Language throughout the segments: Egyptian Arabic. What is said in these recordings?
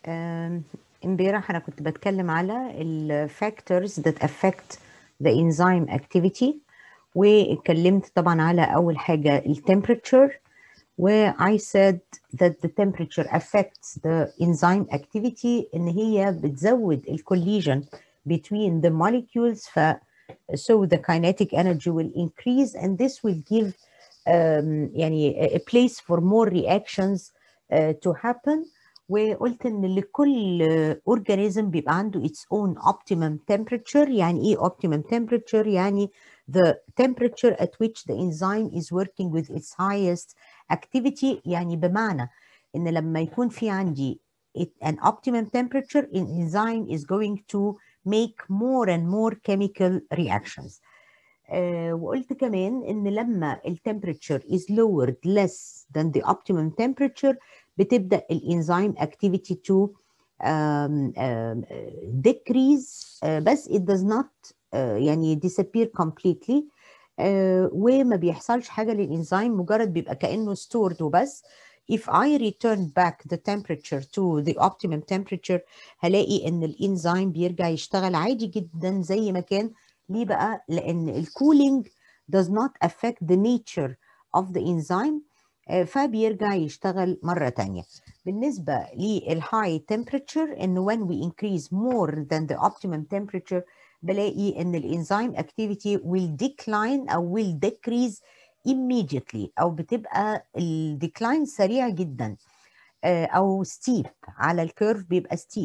آم، امبارح انا كنت بتكلم على ال factors that affect the enzyme activity واتكلمت طبعا على اول حاجه ال temperature و I said that the temperature affects the enzyme activity ان هي بتزود ال collision between the molecules ف so the kinetic energy will increase and this will give um, يعني a a place for more reactions uh, to happen وقلت ان لكل اورجانيزم بيبقى عنده its own optimum temperature يعني ايه optimum temperature يعني the temperature at which the enzyme is working with its highest activity يعني بمعنى ان لما يكون في عندي it- an optimum temperature an enzyme is going to make more and more chemical reactions آه، وقلت كمان ان لما ال temperature is lowered less than the optimum temperature بتبدا الانزيم activity to um, um, decrease uh, بس it does not uh, يعني disappear completely uh, وما بيحصلش حاجه للانزيم مجرد بيبقى كانه stored وبس if I return back the temperature to the optimum temperature هلاقي ان الانزيم بيرجع يشتغل عادي جدا زي ما كان ليه بقى لان الكولينج does not affect the nature of the enzyme آه، فبيرجع يشتغل مرة تانية بالنسبة للهاي temperature ان when we increase more than the optimum temperature بلاقي ان الانزيم activity will decline او will decrease immediately او بتبقى الديكلاين سريع جدا آه، او steep على الكيرف بيبقى steep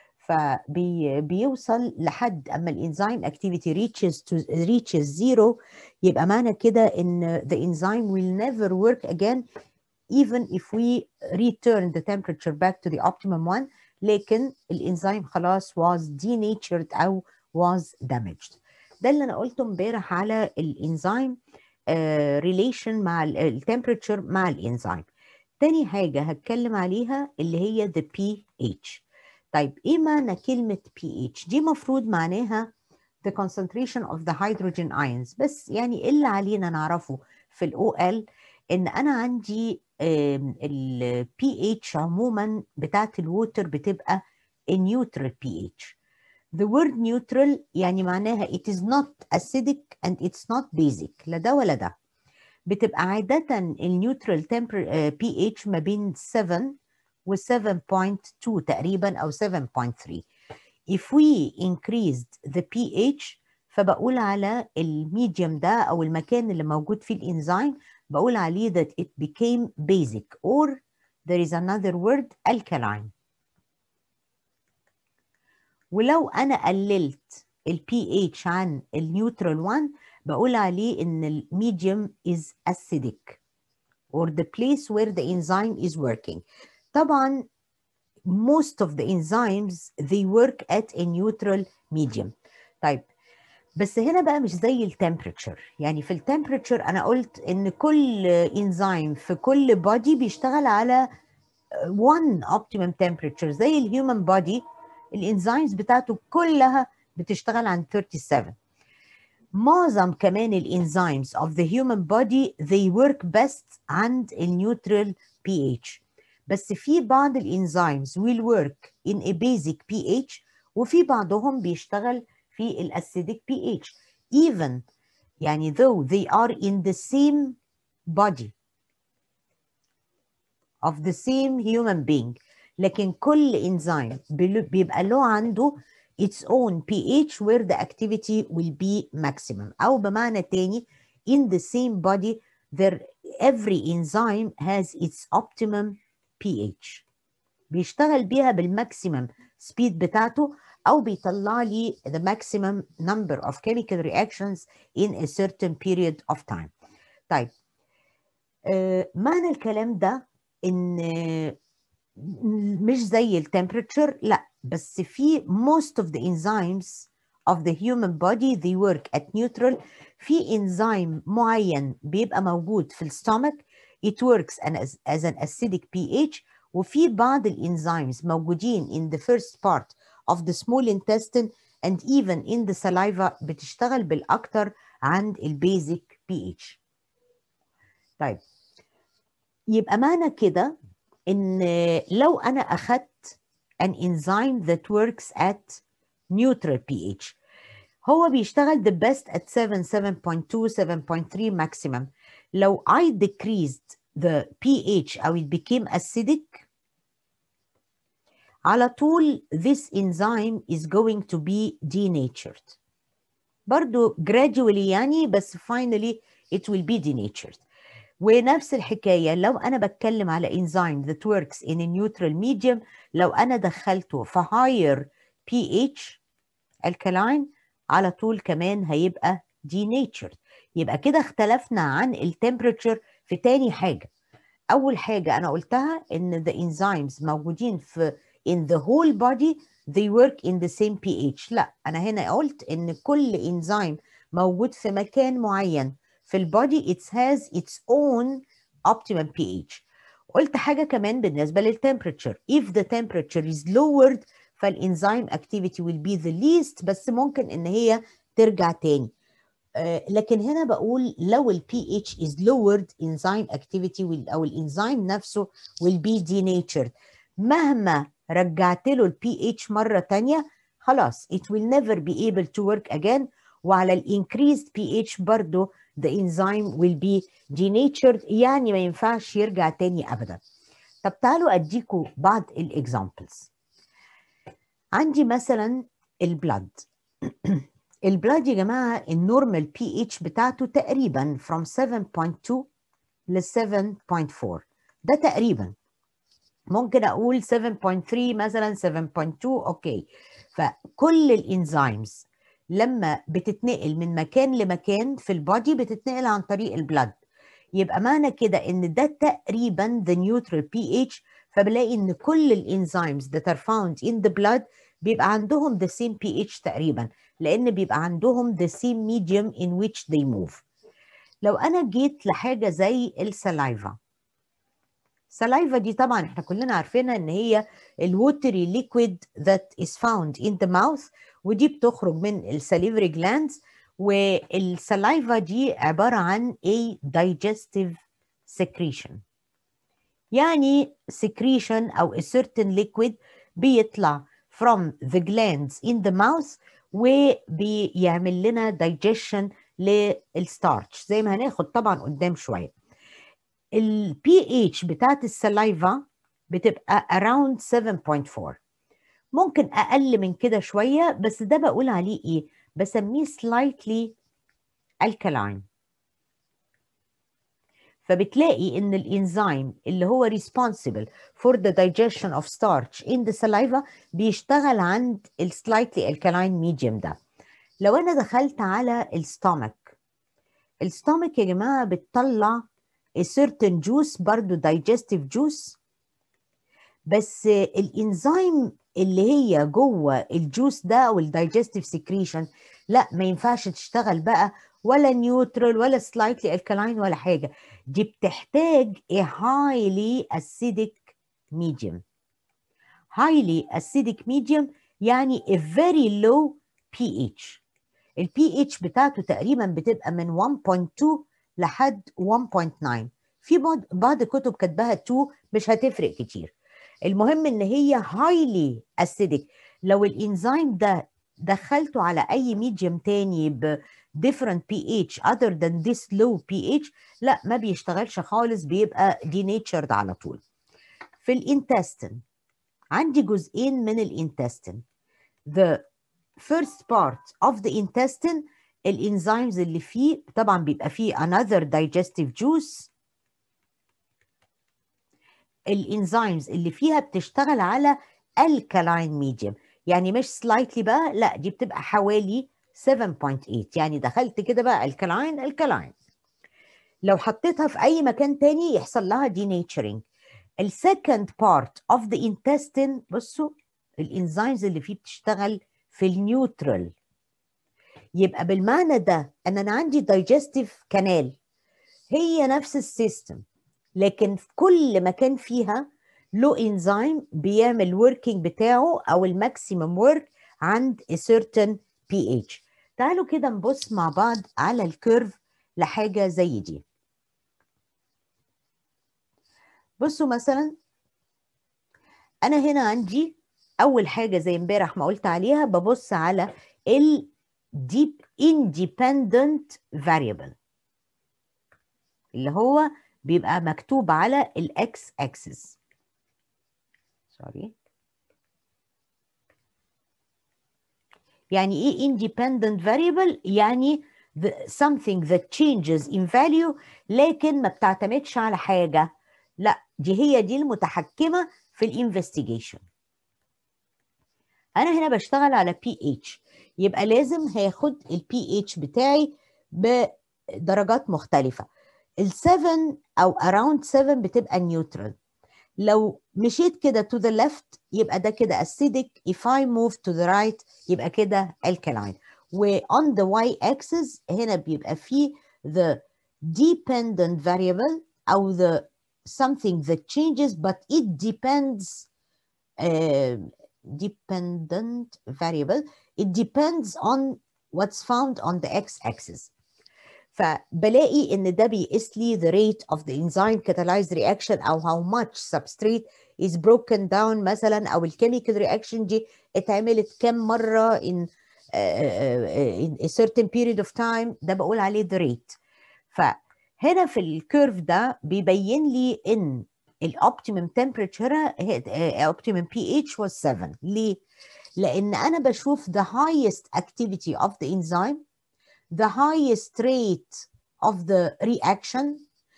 فبيوصل لحد اما الانزيم activity reaches to reaches zero يبقى معنى كده ان the enzyme will never work again even if we return the temperature back to the optimum one لكن الانزيم خلاص was denatured او was damaged ده اللي انا قلته امبارح على الانزيم relation مع ال temperature مع الانزيم تاني حاجة هتكلم عليها اللي هي the pH طيب ايه معنى كلمة pH دي مفروض معناها the concentration of the hydrogen ions بس يعني اللي علينا نعرفه في ال OL ان انا عندي آم، ال pH عموما بتاعت الووتر بتبقى a neutral pH the word neutral يعني معناها it is not acidic and it's not basic لا ده ولا ده بتبقى عادة النيوترال pH ما بين 7 و 7.2 تقريبا أو 7.3 if we increased the pH فبقول على الميديوم ده أو المكان اللي موجود فيه الإنزيم بقول عليه that it became basic or there is another word alkaline ولو أنا قللت ال pH عن النيوترال 1 بقول عليه إن الميديوم is acidic or the place where the enzyme is working طبعا most of the enzymes they work at a neutral medium طيب بس هنا بقى مش زي التمبريتشر يعني في التمبريتشر انا قلت ان كل انزيم في كل بودي بيشتغل على one optimum temperature زي الهيومن بودي الانزيمز بتاعته كلها بتشتغل عن 37 معظم كمان الانزيمز of the human body they work best عند النيوترال pH بس في بعض الانزيمز will work in a basic pH وفي بعضهم بيشتغل في الاسيديك pH even يعني though they are in the same body of the same human being لكن كل انزيم بيبقى له عنده its own pH where the activity will be maximum أو بمعنى تاني in the same body there every enzyme has its optimum pH بيشتغل بيها بالماكسيمم سبيد بتاعته أو بيطلع لي the maximum number of chemical reactions in a certain period of time طيب آه معنى الكلام ده إن آه، مش زي التمبريتشر لا بس في most of the enzymes of the human body they work at neutral في enzyme معين بيبقى موجود في الستومك it works as, as an acidic pH وفي بعض الانزيمز موجودين in the first part of the small intestine and even in the saliva بتشتغل بالأكتر عند البيزك pH طيب يبقى معنى كده ان لو انا اخدت an enzyme that works at neutral pH هو بيشتغل the best at 7 7.2 7.3 maximum لو I decreased the pH أو it became acidic على طول this enzyme is going to be denatured برضو gradually يعني بس finally it will be denatured ونفس الحكاية لو أنا بتكلم على enzyme that works in a neutral medium لو أنا دخلته في higher pH alkaline على طول كمان هيبقى denatured يبقى كده اختلفنا عن التمبريتشر في تاني حاجة أول حاجة أنا قلتها إن the enzymes موجودين في in the whole body they work in the same pH لا أنا هنا قلت إن كل enzyme موجود في مكان معين في البودي it has its own optimum pH قلت حاجة كمان بالنسبة للتمبريتشر if the temperature is lowered فالانزيم activity will be the least بس ممكن ان هي ترجع تاني آه، لكن هنا بقول لو ال pH is lowered enzyme activity will او الانزيم نفسه will be denatured مهما رجعت له ال pH مرة تانية خلاص it will never be able to work again وعلى ال increased pH برضو the enzyme will be denatured يعني ما ينفعش يرجع تاني أبدا طب تعالوا أديكوا بعض الإكزامبلز عندي مثلا البلد البلد يا جماعة النورمال بي اتش بتاعته تقريبا from 7.2 ل 7.4 ده تقريبا ممكن اقول 7.3 مثلا 7.2 اوكي فكل الانزيمز لما بتتنقل من مكان لمكان في البودي بتتنقل عن طريق البلد يبقى معنى كده ان ده تقريبا the neutral pH فبلاقي ان كل الانزيمز that are found in the blood بيبقى عندهم the same pH تقريبا لان بيبقى عندهم the same medium in which they move لو انا جيت لحاجه زي السلايفا السلايفا دي طبعا احنا كلنا عارفينها ان هي الووتري ليكويد that is found in the mouth ودي بتخرج من السليفري جلاندز والسلايفا دي عباره عن a digestive secretion يعني secretion او a certain liquid بيطلع from the glands in the mouth وبيعمل لنا digestion للستارش زي ما هناخد طبعا قدام شويه ال pH بتاعت السلايفا بتبقى around 7.4 ممكن اقل من كده شويه بس ده بقول عليه ايه بسميه slightly alkaline فبتلاقي ان الانزيم اللي هو responsible for the digestion of starch in the saliva بيشتغل عند ال slightly alkaline medium ده لو انا دخلت على الستومك الستومك يا جماعه بتطلع a certain juice برضو digestive juice بس الانزيم اللي هي جوه الجوس ده او الدايجستيف سكريشن لا ما ينفعش تشتغل بقى ولا نيوترال ولا سلايتلي الكلاين ولا حاجه دي بتحتاج a highly acidic medium highly acidic medium يعني a very low pH ال pH بتاعته تقريبا بتبقى من 1.2 لحد 1.9 في بعض بعض كتب كاتباها 2 مش هتفرق كتير المهم ان هي highly acidic لو الانزيم ده دخلته على اي ميديوم تاني ب different pH other than this low pH لا ما بيشتغلش خالص بيبقى denatured على طول في الانتستين عندي جزئين من الانتستين the first part of the intestine الانزيمز اللي فيه طبعا بيبقى فيه another digestive juice الانزيمز اللي فيها بتشتغل على alkaline medium يعني مش slightly بقى لا دي بتبقى حوالي 7.8 يعني دخلت كده بقى الكلاين الكلاين لو حطيتها في اي مكان تاني يحصل لها denaturing السكند بارت اوف ذا intestine بصوا الانزيمز اللي فيه بتشتغل في النيوترال يبقى بالمعنى ده ان انا عندي دايجستيف كانال هي نفس السيستم لكن في كل مكان فيها له انزيم بيعمل وركينج بتاعه او الماكسيمم ورك عند a certain pH تعالوا كده نبص مع بعض على الكيرف لحاجه زي دي بصوا مثلا انا هنا عندي اول حاجه زي امبارح ما قلت عليها ببص على ال deep independent variable اللي هو بيبقى مكتوب على الاكس اكسس سوري يعني ايه independent variable يعني the, something that changes in value لكن ما بتعتمدش على حاجه لا دي هي دي المتحكمه في الانفستيجيشن انا هنا بشتغل على بي اتش يبقى لازم هاخد البي اتش بتاعي بدرجات مختلفه ال7 او around 7 بتبقى نيوترال لو مشيت كده to the left يبقى ده كده acidic if I move to the right يبقى كده alkaline و on the y axis هنا بيبقى فيه the dependent variable أو the something that changes but it depends uh, dependent variable it depends on what's found on the x axis فبلاقي ان ده بيقيس لي the rate of the enzyme catalyzed reaction او how much substrate is broken down مثلا او الكيميكال رياكشن دي اتعملت كم مره in, uh, in a certain period of time ده بقول عليه the rate فهنا في الكيرف ده بيبين لي ان الاوبتيمم temperature optimum pH was 7 ليه؟ لان انا بشوف the highest activity of the enzyme the highest rate of the reaction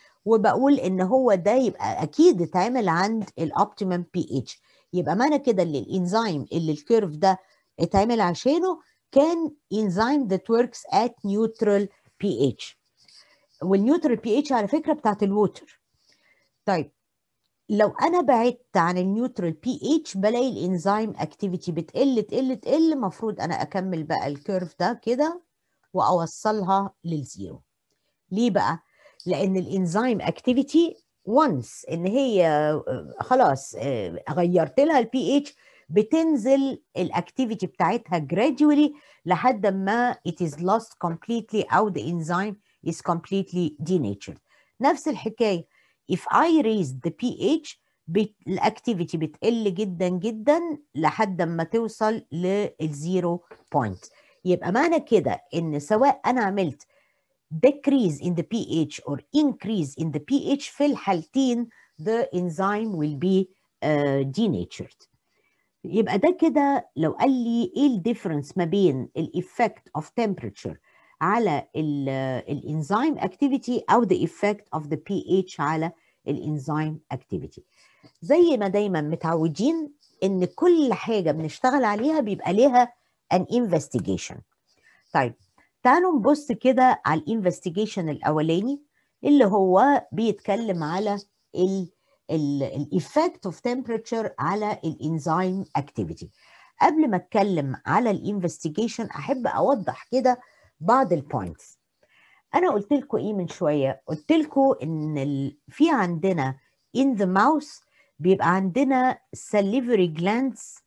وبقول ان هو ده يبقى اكيد اتعمل عند الاوبتيمم بي اتش يبقى معنى كده ان الانزيم اللي الكيرف ده اتعمل عشانه كان انزيم that works at neutral pH والنيوترال بي اتش على فكره بتاعت الووتر طيب لو انا بعدت عن النيوترال بي اتش بلاقي الانزيم اكتيفيتي بتقل تقل تقل المفروض انا اكمل بقى الكيرف ده كده واوصلها للزيرو ليه بقى لان الانزيم اكتيفيتي وانس ان هي خلاص غيرت لها البي اتش بتنزل الاكتيفيتي بتاعتها gradually لحد ما it is lost completely او the enzyme is completely denatured نفس الحكايه if I raise the pH الاكتيفيتي بتقل جدا جدا لحد ما توصل للزيرو بوينت يبقى معنى كده ان سواء انا عملت decrease in the pH or increase in the pH في الحالتين the enzyme will be uh, denatured يبقى ده كده لو قال لي ايه الديفرنس ما بين الايفكت اوف temperature على الانزيم اكتيفيتي او the effect of the pH على الانزيم اكتيفيتي زي ما دايما متعودين ان كل حاجه بنشتغل عليها بيبقى ليها an investigation طيب تعالوا نبص كده على الانفستيجيشن الاولاني اللي هو بيتكلم على ال الايفكت اوف temperature على الانزيم اكتيفيتي قبل ما اتكلم على الانفستيجيشن احب اوضح كده بعض البوينتس انا قلت لكم ايه من شويه قلت لكم ان ال... في عندنا in the mouth بيبقى عندنا salivary glands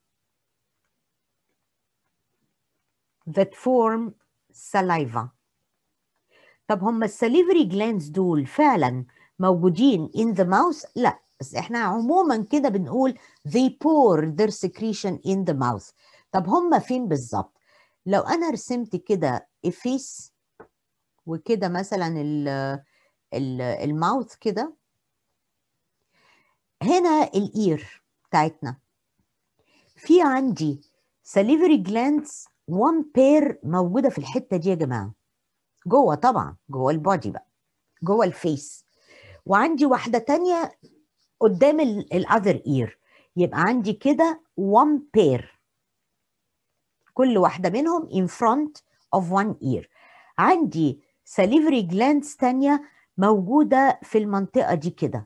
that form saliva طب هم السليفري جلاندز دول فعلا موجودين in the mouth لا بس احنا عموما كده بنقول they pour their secretion in the mouth طب هم فين بالظبط لو انا رسمت كده face وكده مثلا ال ال الماوث كده هنا الاير بتاعتنا في عندي salivary glands one pair موجوده في الحته دي يا جماعه جوه طبعا جوه البودي بقى جوه الفيس وعندي واحده تانية قدام الاذر اير يبقى عندي كده one pair كل واحده منهم in front of one ear عندي salivary glands تانية موجوده في المنطقه دي كده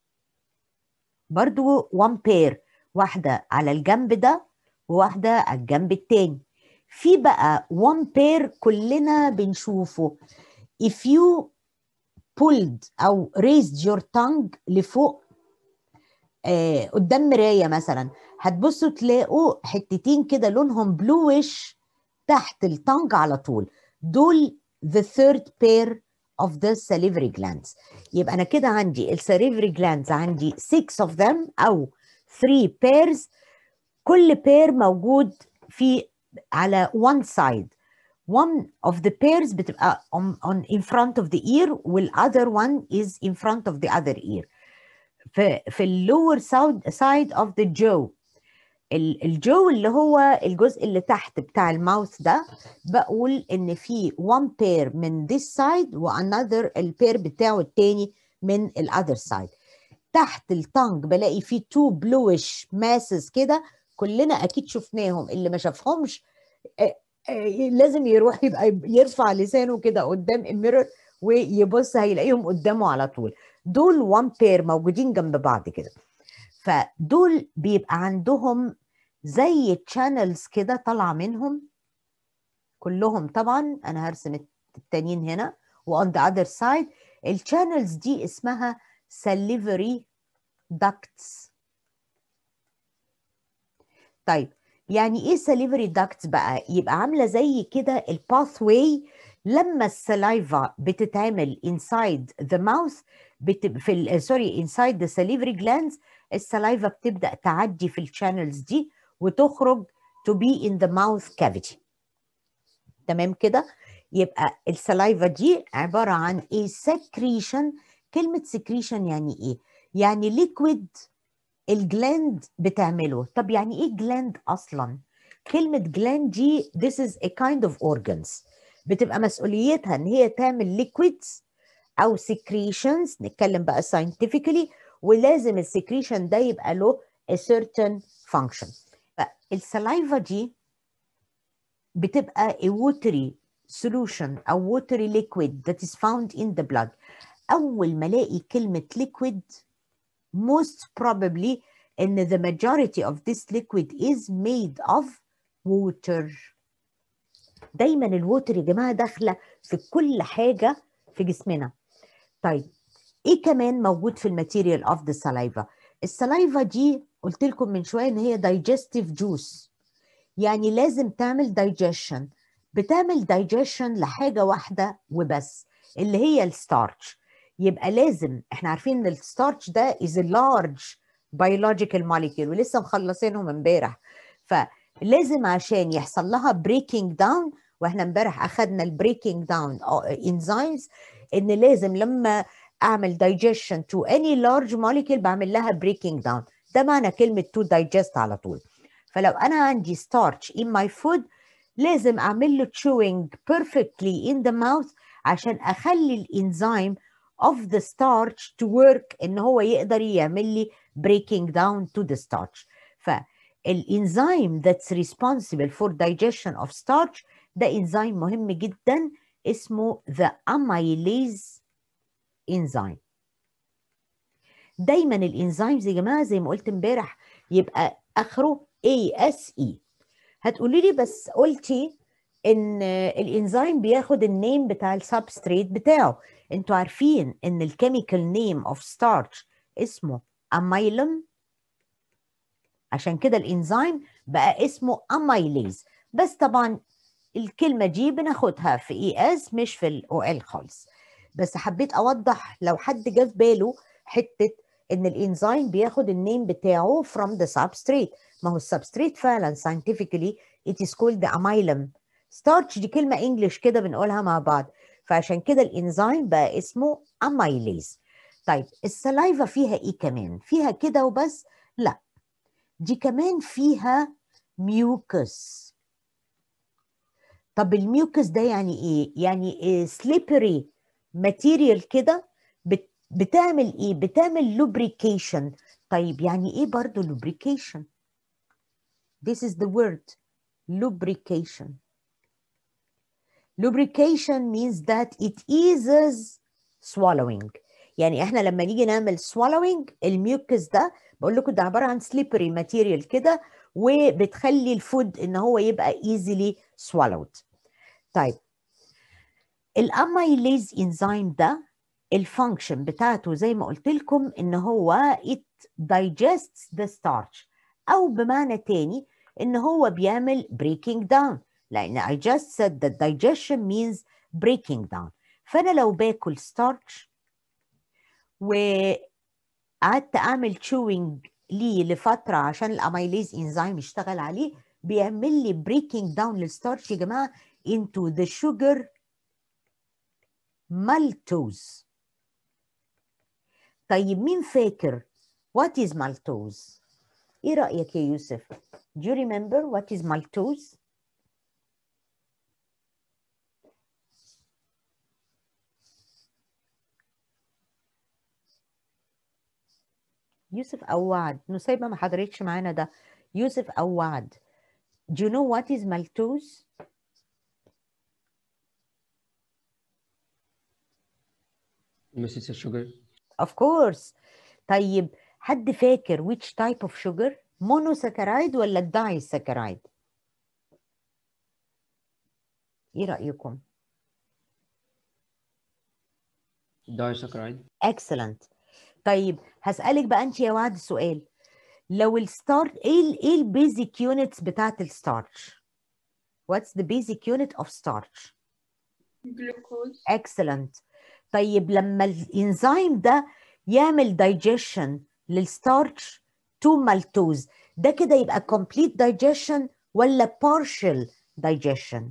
برضو one pair واحده على الجنب ده وواحده على الجنب التاني في بقى one pair كلنا بنشوفه if you pulled أو raised your tongue لفوق آه قدام مراية مثلا هتبصوا تلاقوا حتتين كده لونهم بلوش تحت التانج على طول دول the third pair of the salivary glands يبقى أنا كده عندي الساليفري glands عندي 6 of them أو 3 pairs كل بير موجود في على one side one of the pairs بتبقى on, on in front of the ear والother one is in front of the other ear في في اللور side of the jaw الجو اللي هو الجزء اللي تحت بتاع الماوث ده بقول ان في one pair من this side وانذر البير بتاعه التاني من الاذر سايد تحت التانج بلاقي فيه تو بلوش ماسز كده كلنا اكيد شفناهم اللي ما شافهمش لازم يروح يبقى يرفع لسانه كده قدام الميرور ويبص هيلاقيهم قدامه على طول دول وان بير موجودين جنب بعض كده فدول بيبقى عندهم زي تشانلز كده طالعه منهم كلهم طبعا انا هرسم التانيين هنا وان ذا اذر سايد الشانلز دي اسمها salivary ducts طيب يعني ايه salivary ducts بقى يبقى عامله زي كده الباث واي لما السلايفا بتتعمل inside the mouth بت... في ال... سوري inside the salivary glands السلايفا بتبدا تعدي في الشانلز دي وتخرج to be in the mouth cavity تمام كده يبقى السلايفا دي عباره عن ايه secretion كلمه secretion يعني ايه يعني ليكويد الجلاند بتعمله طب يعني ايه جلاند اصلا كلمه جلاند دي this is a kind of organs بتبقى مسؤوليتها ان هي تعمل liquids او secretions نتكلم بقى scientifically ولازم السكريشن ده يبقى له a certain function فالسلايفا دي بتبقى a watery solution او watery liquid that is found in the blood اول ما الاقي كلمه liquid most probably ان the majority of this liquid is made of water دايما الووتر يا جماعه داخله في كل حاجه في جسمنا طيب ايه كمان موجود في الماتيريال اوف ذا سلايفا السلايفا دي قلت لكم من شويه ان هي digestive juice يعني لازم تعمل digestion بتعمل digestion لحاجه واحده وبس اللي هي الستارش يبقى لازم احنا عارفين ان الستارش ده is a large biological molecule ولسه مخلصينهم امبارح فلازم عشان يحصل لها breaking down واحنا امبارح اخذنا البريكنج داون انزيمز ان لازم لما اعمل digestion to any large molecule بعمل لها breaking down ده معنى كلمه to digest على طول فلو انا عندي starch in my food لازم اعمل له chewing perfectly in the mouth عشان اخلي الانزيم of the starch to work ان هو يقدر يعمل لي breaking down to the starch فالانزيم that's responsible for digestion of starch ده انزيم مهم جدا اسمه the amylase enzyme دايما الانزيمز يا جماعه زي ما قلت امبارح يبقى اخره ASE هتقولي لي بس قلتي ان الانزيم بياخد النيم بتاع السبستريت بتاعه انتوا عارفين ان الكيميكال نيم اوف ستارش اسمه اميلم عشان كده الانزيم بقى اسمه اميليز بس طبعا الكلمه دي بناخدها في اي اس مش في الاو ال خالص بس حبيت اوضح لو حد جه في باله حته ان الانزيم بياخد النيم بتاعه from the substrate ما هو السبستريت فعلا scientifically it is called the amylum starch دي كلمه انجلش كده بنقولها مع بعض فعشان كده الانزيم بقى اسمه اميليز طيب السلايفا فيها ايه كمان فيها كده وبس لا دي كمان فيها ميوكس طب الميوكس ده يعني ايه يعني إيه سليبري ماتيريال كده بت بتعمل ايه بتعمل lubrication طيب يعني ايه برضو lubrication this is the word lubrication lubrication means that it eases swallowing يعني احنا لما نيجي نعمل swallowing الميوكس ده بقول لكم ده عباره عن slippery material كده وبتخلي الفود ان هو يبقى easily swallowed طيب الاميليز انزيم ده الفانكشن بتاعته زي ما قلت لكم ان هو it digests the starch او بمعنى تاني ان هو بيعمل breaking down لان I just said that digestion means breaking down فانا لو باكل starch وقعدت اعمل chewing ليه لفتره عشان الاميليز انزيم يشتغل عليه بيعمل لي بريكنج داون للستارش يا جماعه into the sugar maltose طيب مين فاكر what is maltose ايه رايك يا يوسف do you remember what is maltose يوسف او وعد نسيبه ما حضرتش معانا ده يوسف او وعد do you know what is maltose Miss it's a sugar. of course طيب حد فاكر which type of sugar monosaccharide ولا الدايساكرايد ايه رايكم Disaccharide. excellent طيب هسألك بقى انت يا وعد سؤال لو الستارت ايه ال ايه البيزك يونتس بتاعت الستارش what's the basic unit of starch جلوكوز excellent طيب لما الانزيم ده يعمل digestion للستارش تو مالتوز ده كده يبقى complete digestion ولا partial digestion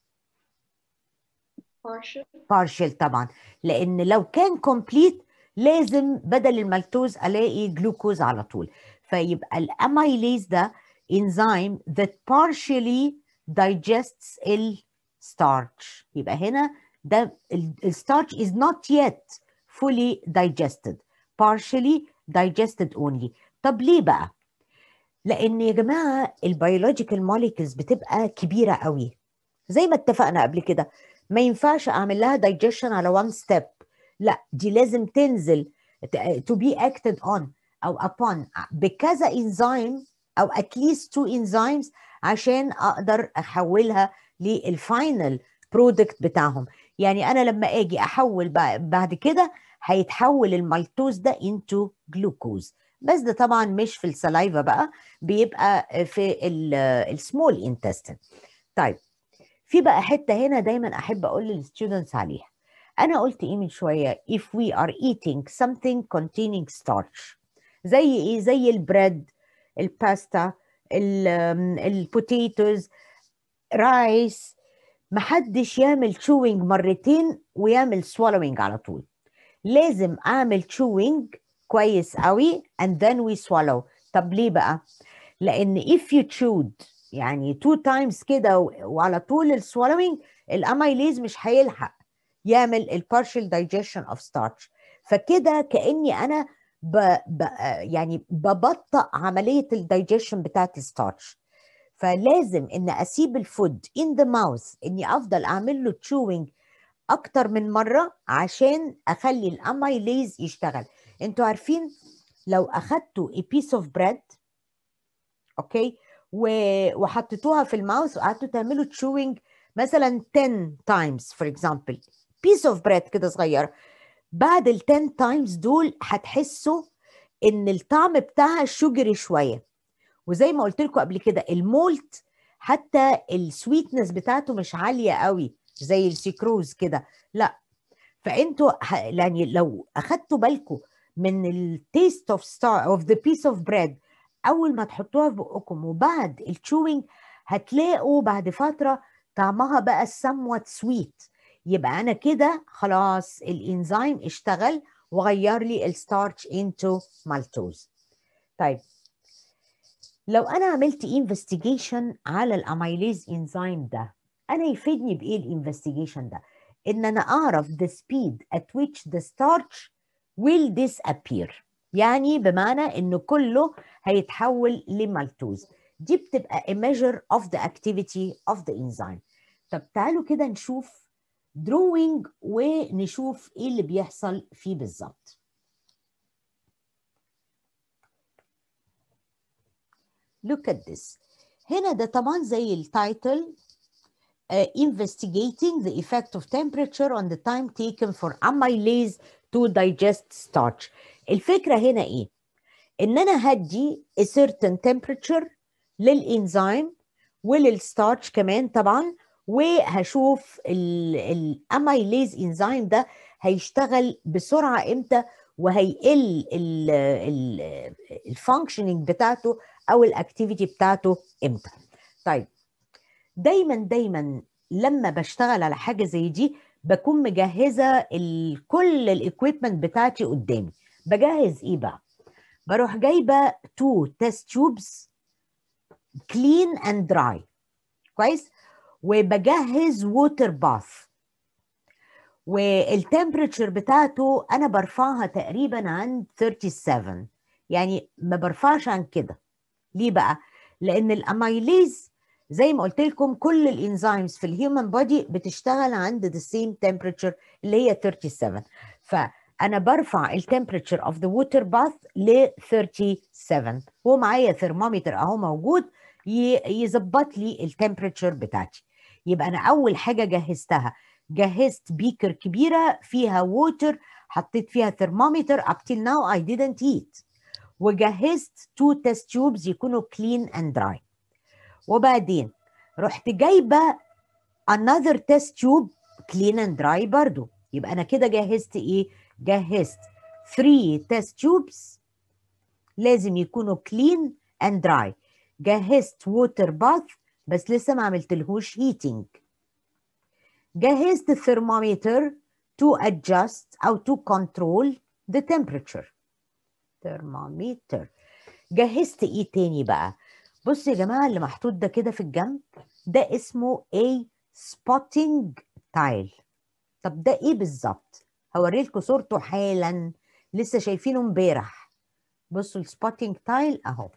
partial partial طبعا لان لو كان complete لازم بدل المالتوز الاقي جلوكوز على طول فيبقى الاميليز ده enzyme that partially digests الستارش يبقى هنا ده الستارش is not yet fully digested partially digested only طب ليه بقى لان يا جماعه البيولوجيكال موليكولز بتبقى كبيره قوي زي ما اتفقنا قبل كده ما ينفعش اعمل لها digestion على one step لا دي لازم تنزل to be acted on او upon بكذا انزيم او at least two enzymes عشان اقدر احولها للفاينل برودكت بتاعهم يعني انا لما اجي احول بع- بعد كده هيتحول المالتوز ده into جلوكوز بس ده طبعا مش في السلايفا بقى بيبقى في السمول انتستين طيب في بقى حته هنا دايما احب اقول للستودنتس عليها انا قلت ايه من شويه if we are eating something containing starch زي ايه زي البريد الباستا البوتيتوز رايس محدش يعمل chewing مرتين ويعمل swallowing على طول لازم اعمل chewing كويس قوي and then we swallow طب ليه بقى لان if you chewed يعني two times كده و- وعلى طول السوالوينج الاميليز مش هيلحق يعمل البارشل digestion of starch فكده كاني انا ب... ب... يعني ببطئ عمليه الدايجيشن بتاعت الستارش فلازم ان اسيب الفود in the mouth اني افضل اعمل له chewing اكتر من مره عشان اخلي الاميليز يشتغل انتوا عارفين لو اخدتوا a piece of bread اوكي و... وحطيتوها في الماوث وقعدتوا تعملوا chewing مثلا 10 times for example piece of bread كده صغيره بعد ال 10 times دول هتحسوا ان الطعم بتاعها شجري شويه وزي ما قلت لكم قبل كده المولت حتى السويتنس بتاعته مش عاليه قوي زي السيكروز كده لا فانتوا ه- يعني لو اخدتوا بالكم من التيست اوف ستار اوف ذا بيس اوف بريد اول ما تحطوها في بقكم وبعد التشوينج هتلاقوا بعد فتره طعمها بقى somewhat sweet يبقى انا كده خلاص الانزيم اشتغل وغير لي الستارش into مالتوز طيب لو انا عملت انفستيجيشن على الاميليز انزيم ده انا يفيدني بايه الانفستيجيشن ده ان انا اعرف the speed at which the starch will disappear يعني بمعنى انه كله هيتحول لمالتوز دي بتبقى a measure of the activity of the enzyme طب تعالوا كده نشوف drawing ونشوف ايه اللي بيحصل فيه بالظبط look at this هنا ده طبعا زي التايتل uh, investigating the effect of temperature on the time taken for amylase to digest starch الفكرة هنا ايه ان انا هدي a certain temperature للانزيم وللستارش كمان طبعا وهشوف الاميليز انزيم ده هيشتغل بسرعة امتى وهيقل الفانكشننج بتاعته او الاكتيفيتي بتاعته امتى طيب دايما دايما لما بشتغل على حاجه زي دي بكون مجهزه ال- كل الاكويبمنت بتاعتي قدامي بجهز ايه بقى بروح جايبه تو تيست تيوبس كلين اند دراي كويس وبجهز ووتر باث والتمبريتشر بتاعته انا برفعها تقريبا عند 37 يعني ما برفعش عن كده ليه بقى لان الاميليز زي ما قلت لكم كل الانزيمز في الهيومن بودي بتشتغل عند the same temperature اللي هي 37 فانا برفع التمبريتشر اوف ذا ووتر باث ل 37 ومعايا ثرمومتر اهو موجود ي- يظبط لي التمبريتشر بتاعتي يبقى انا اول حاجه جهزتها جهزت بيكر كبيره فيها ووتر حطيت فيها ثرمومتر up till now I didn't eat وجهزت تو تيست تيوبز يكونوا clean and dry وبعدين رحت جايبه another test tube clean and dry برضو يبقى انا كده جهزت ايه جهزت 3 test tubes لازم يكونوا clean and dry جهزت water bath بس لسه ما عملتلهوش heating جهزت thermometer to adjust او to control the temperature thermometer جهزت ايه تاني بقى بصوا يا جماعه اللي محطوط ده كده في الجنب ده اسمه a spotting tile طب ده ايه بالظبط هوري لكم صورته حالا لسه شايفينه امبارح بصوا السبوتنج تايل اهو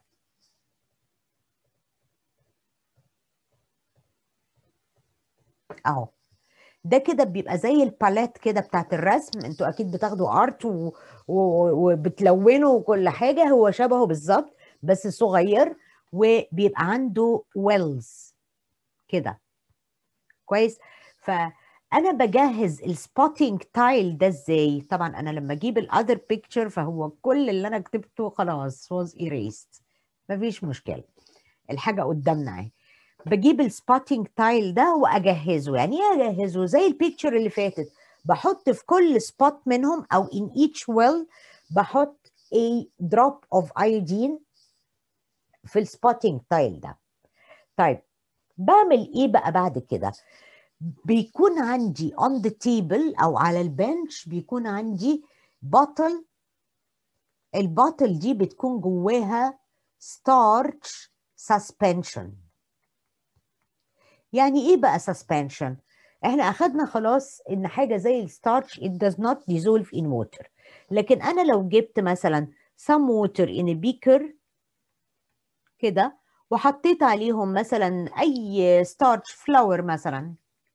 اهو ده كده بيبقى زي الباليت كده بتاعت الرسم انتوا اكيد بتاخدوا ارت و... و... وبتلونوا وكل حاجه هو شبهه بالظبط بس صغير وبيبقى عنده ويلز كده كويس فانا بجهز السبوتنج تايل ده ازاي طبعا انا لما اجيب الاذر بيكتشر فهو كل اللي انا كتبته خلاص was erased مفيش مشكله الحاجه قدامنا اهي بجيب السبوتنج تايل ده واجهزه يعني ايه اجهزه زي البيكتشر اللي فاتت بحط في كل سبوت منهم او in each well بحط a drop of iodine في السبوتنج تايل ده طيب بعمل ايه بقى بعد كده بيكون عندي on the table او على البنش بيكون عندي بطل البطل دي بتكون جواها starch suspension يعني ايه بقى suspension احنا اخدنا خلاص ان حاجه زي الستارش it does not dissolve in water لكن انا لو جبت مثلا some water in a beaker كده وحطيت عليهم مثلا اي ستارش فلاور مثلا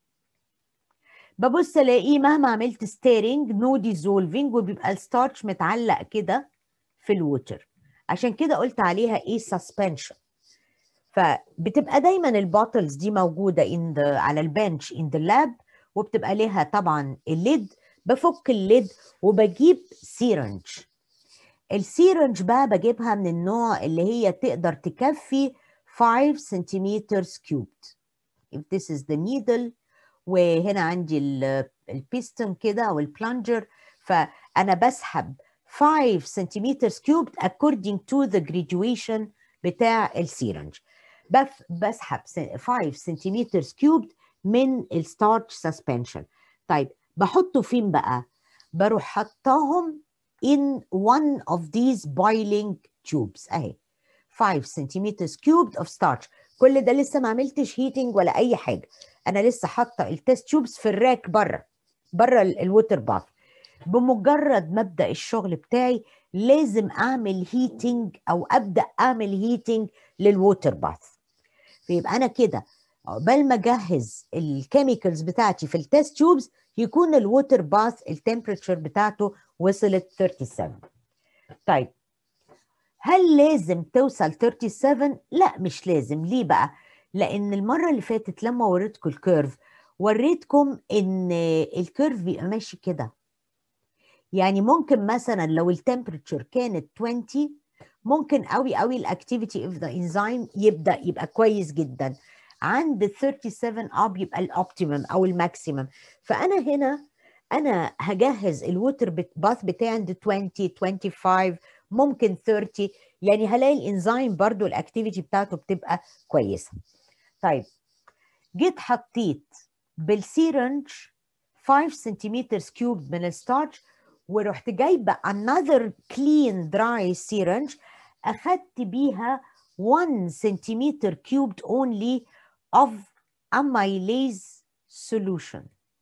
ببص الاقيه مهما عملت ستيرنج نو ديزولفينج وبيبقى الستارش متعلق كده في الووتر عشان كده قلت عليها ايه سسبنشن فبتبقى دايما البوتلز دي موجوده in the على البنش ان ذا لاب وبتبقى ليها طبعا الليد بفك الليد وبجيب سيرنج السيرنج بقى بجيبها من النوع اللي هي تقدر تكفي 5 سنتيمتر كيوبد if this is the needle وهنا عندي البيستون كده او البلانجر فانا بسحب 5 سنتيمتر كيوبد according to the graduation بتاع السيرنج بف بسحب 5 سنتيمتر كيوبد من الستارش سسبنشن طيب بحطه فين بقى بروح حطاهم in one of these boiling tubes اهي 5 سنتيمتر كيوبد of starch كل ده لسه ما عملتش هيتنج ولا اي حاجه انا لسه حاطه التست تيوبس في الراك بره بره الووتر باث بمجرد ما ابدا الشغل بتاعي لازم اعمل هيتنج او ابدا اعمل هيتنج للووتر باث فيبقى انا كده عقبال ما اجهز الكيميكالز بتاعتي في التست تيوبز يكون الووتر باث التمبريتشر بتاعته وصلت 37 طيب هل لازم توصل 37 لا مش لازم ليه بقى لان المره اللي فاتت لما وريتكم الكيرف وريتكم ان الكيرف بيبقى ماشي كده يعني ممكن مثلا لو التمبريتشر كانت 20 ممكن قوي قوي الاكتيفيتي اوف ذا انزيم يبدا يبقى كويس جدا عند 37 اب يبقى الاوبتيمم او الماكسيمم فانا هنا انا هجهز الووتر باث بتاعي عند 20 25 ممكن 30 يعني هلاقي الانزيم برضو الاكتيفيتي بتاعته بتبقى كويسه طيب جيت حطيت بالسيرنج 5 سنتيمتر كيوب من الستارش ورحت جايبه another clean dry syringe اخدت بيها 1 سنتيمتر كيوبد only of amylase solution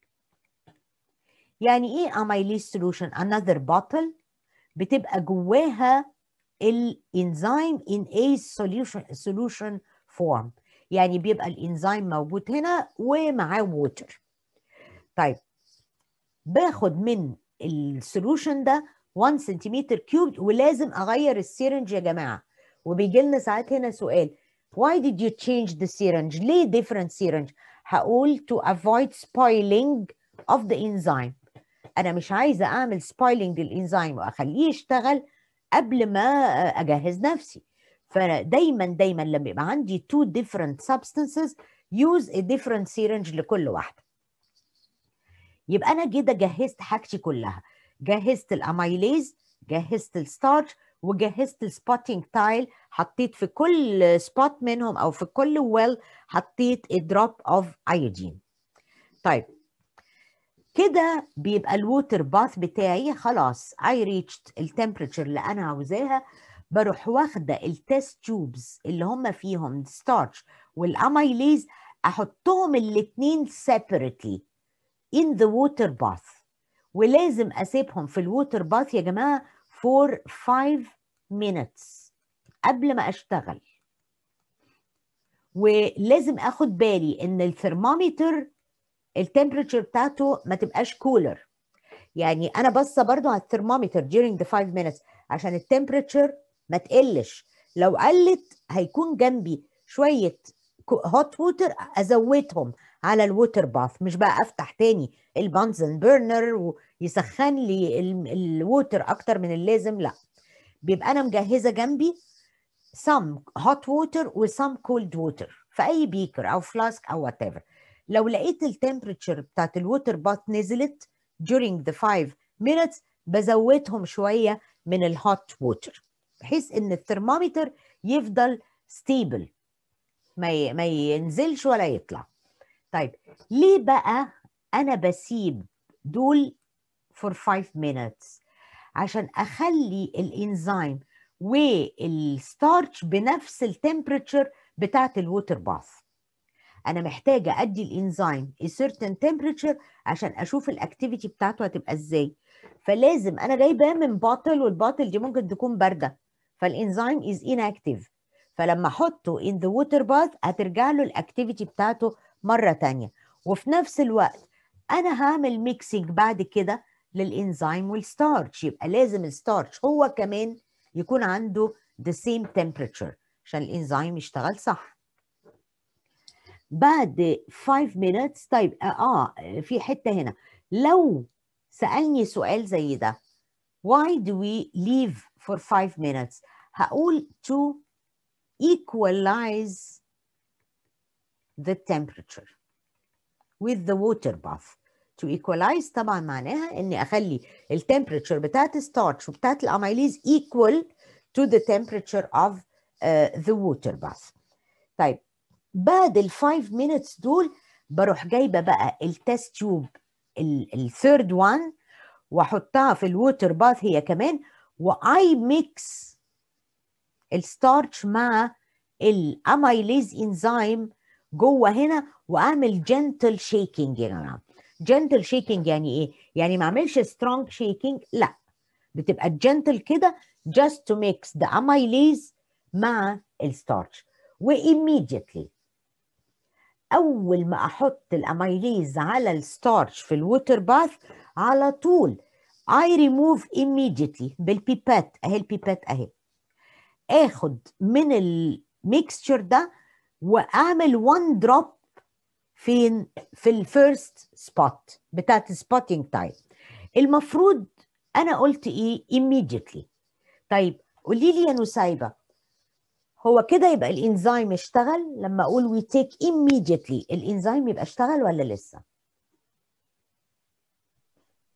يعني ايه amylase solution another bottle بتبقى جواها الانزيم in a solution solution form يعني بيبقى الانزيم موجود هنا ومعاه ووتر طيب باخد من السولوشن ده 1 سنتيمتر كيوب ولازم اغير السيرنج يا جماعه وبيجي لنا ساعات هنا سؤال why did you change the syringe ليه different syringe هقول to avoid spoiling of the enzyme انا مش عايزه اعمل spoiling للانزيم واخليه يشتغل قبل ما اجهز نفسي فدايما دايما لما يبقى عندي two different substances use a different syringe لكل واحده يبقى انا كده جهزت حاجتي كلها جهزت الاميليز جهزت الستارش وجهزت السبوتنج تايل حطيت في كل سبوت منهم او في كل ويل حطيت a drop of iodine طيب كده بيبقى الووتر باث بتاعي خلاص I reached التمبريتشر اللي انا عاوزاها بروح واخده التست تيوبز اللي هم فيهم ستارش والاميليز احطهم الاثنين separately in the water bath ولازم اسيبهم في الووتر باث يا جماعه for 5 minutes قبل ما اشتغل ولازم اخد بالي ان الثرمومتر التمبريتشر بتاعته ما تبقاش كولر يعني انا باصه برضو على الثرمومتر during the 5 minutes عشان التمبريتشر ما تقلش لو قلت هيكون جنبي شويه هوت ووتر ازودهم على الووتر باث مش بقى افتح تاني البانزن بيرنر ويسخن لي الووتر اكتر من اللازم لا بيبقى انا مجهزه جنبي some hot water و some cold water في اي بيكر او فلاسك او وات ايفر لو لقيت التمبريتشر بتاعت الووتر باث نزلت during the 5 minutes بزودهم شويه من الهوت ووتر بحيث ان الثرمومتر يفضل ستيبل ما ما ينزلش ولا يطلع طيب ليه بقى انا بسيب دول for 5 minutes عشان اخلي الانزيم والستارش بنفس التمبريتشر بتاعت الووتر باث انا محتاجه ادي الانزيم a certain temperature عشان اشوف الاكتيفيتي بتاعته هتبقى ازاي فلازم انا جايباه من باتل والباتل دي ممكن تكون بارده فالانزيم از inactive فلما احطه in the water bath هترجع له الاكتيفيتي بتاعته مره تانية وفي نفس الوقت انا هعمل ميكسينج بعد كده للانزيم والستارش يبقى لازم الستارش هو كمان يكون عنده the same temperature عشان الانزيم يشتغل صح بعد 5 minutes طيب اه في حته هنا لو سالني سؤال زي ده why do we leave for 5 minutes هقول to equalize the temperature with the water bath to equalize طبعا معناها اني اخلي التمبريتشر بتاعت الستارش وبتاعت الاميليز equal to the temperature of uh, the water bath طيب بعد ال 5 minutes دول بروح جايبه بقى التست تيوب الثيرد وان واحطها في الووتر باث هي كمان واي ميكس الستارش مع الاميليز انزيم جوه هنا واعمل جنتل شيكينج يا جماعه جنتل شيكينج يعني ايه يعني ما اعملش سترونج شيكينج لا بتبقى جنتل كده just to mix the amylase مع الستارش وايميديتلي اول ما احط الاميليز على الستارش في الووتر باث على طول I remove immediately بالبيبات اهي البيبات اهي اخد من الميكستشر ده واعمل 1 دروب فين في الفيرست سبوت بتاعت سبوتنج تايم المفروض انا قلت ايه immediately طيب قولي لي يا نسايبه هو كده يبقى الانزيم اشتغل لما اقول وي تيك immediately الانزيم يبقى اشتغل ولا لسه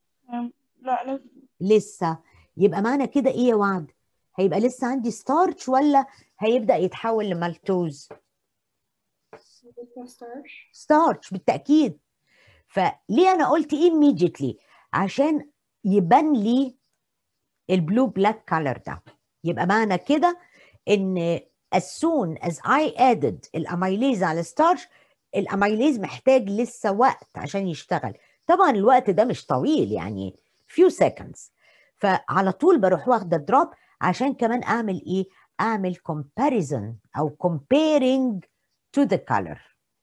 لا لا لسه يبقى معنى كده ايه يا وعد هيبقى لسه عندي ستارش ولا هيبدأ يتحول لمالتوز لسه ستارش ستارش بالتأكيد فليه أنا قلت immediately عشان يبان لي البلو بلاك كولر ده يبقى معنى كده ان as soon as I added الاميليز على ستارش الاميليز محتاج لسه وقت عشان يشتغل طبعا الوقت ده مش طويل يعني few seconds فعلى طول بروح واخده دروب عشان كمان اعمل ايه اعمل comparison او comparing to the color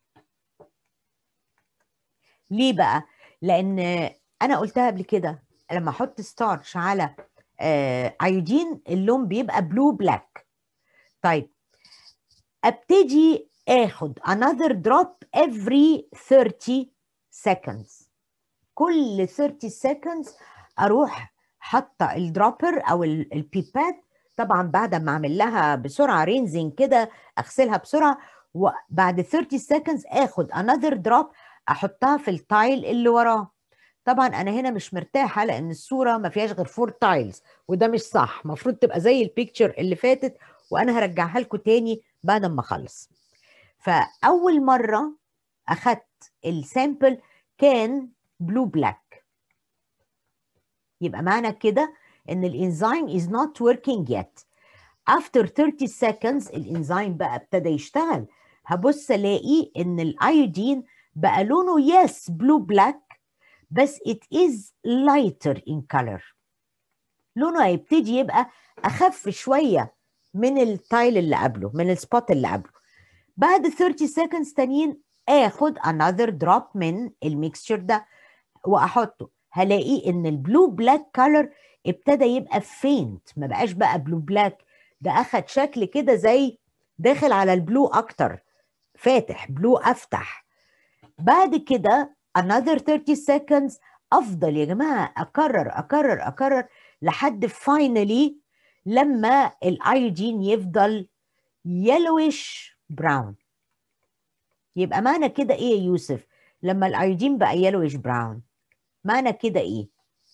ليه بقى لان انا قلتها قبل كده لما احط ستارش على آه، ايودين اللون بيبقى بلو بلاك طيب ابتدي اخد another drop every 30 seconds كل 30 seconds اروح حاطه الدروبر او ال- البيبات طبعا بعد ما اعمل لها بسرعه رينزنج كده اغسلها بسرعه وبعد 30 seconds اخد another drop احطها في التايل اللي وراه طبعا انا هنا مش مرتاحه لان الصوره ما فيهاش غير فور تايلز وده مش صح المفروض تبقى زي البيكتشر اللي فاتت وانا هرجعها لكم تاني بعد ما اخلص فاول مره اخدت السامبل كان بلو بلاك يبقى معنى كده ان الانزيم is not working yet after 30 seconds الانزيم بقى ابتدى يشتغل هبص الاقي ان الايودين بقى لونه yes بلو بلاك بس it is lighter in color لونه هيبتدي يبقى اخف شويه من التايل اللي قبله من السبوت اللي قبله بعد 30 seconds تانيين اخد another drop من الميكستشر ده واحطه هلاقي ان البلو بلاك كولر ابتدى يبقى فينت ما بقاش بقى بلو بلاك ده اخد شكل كده زي داخل على البلو اكتر فاتح بلو افتح بعد كده another 30 seconds افضل يا جماعه اكرر اكرر اكرر لحد finally لما الايودين يفضل yellowish brown يبقى معنى كده ايه يا يوسف لما الايودين بقى yellowish brown معنى كده ايه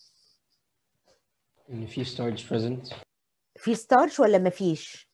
ان في ستارج present في ستارش ولا مفيش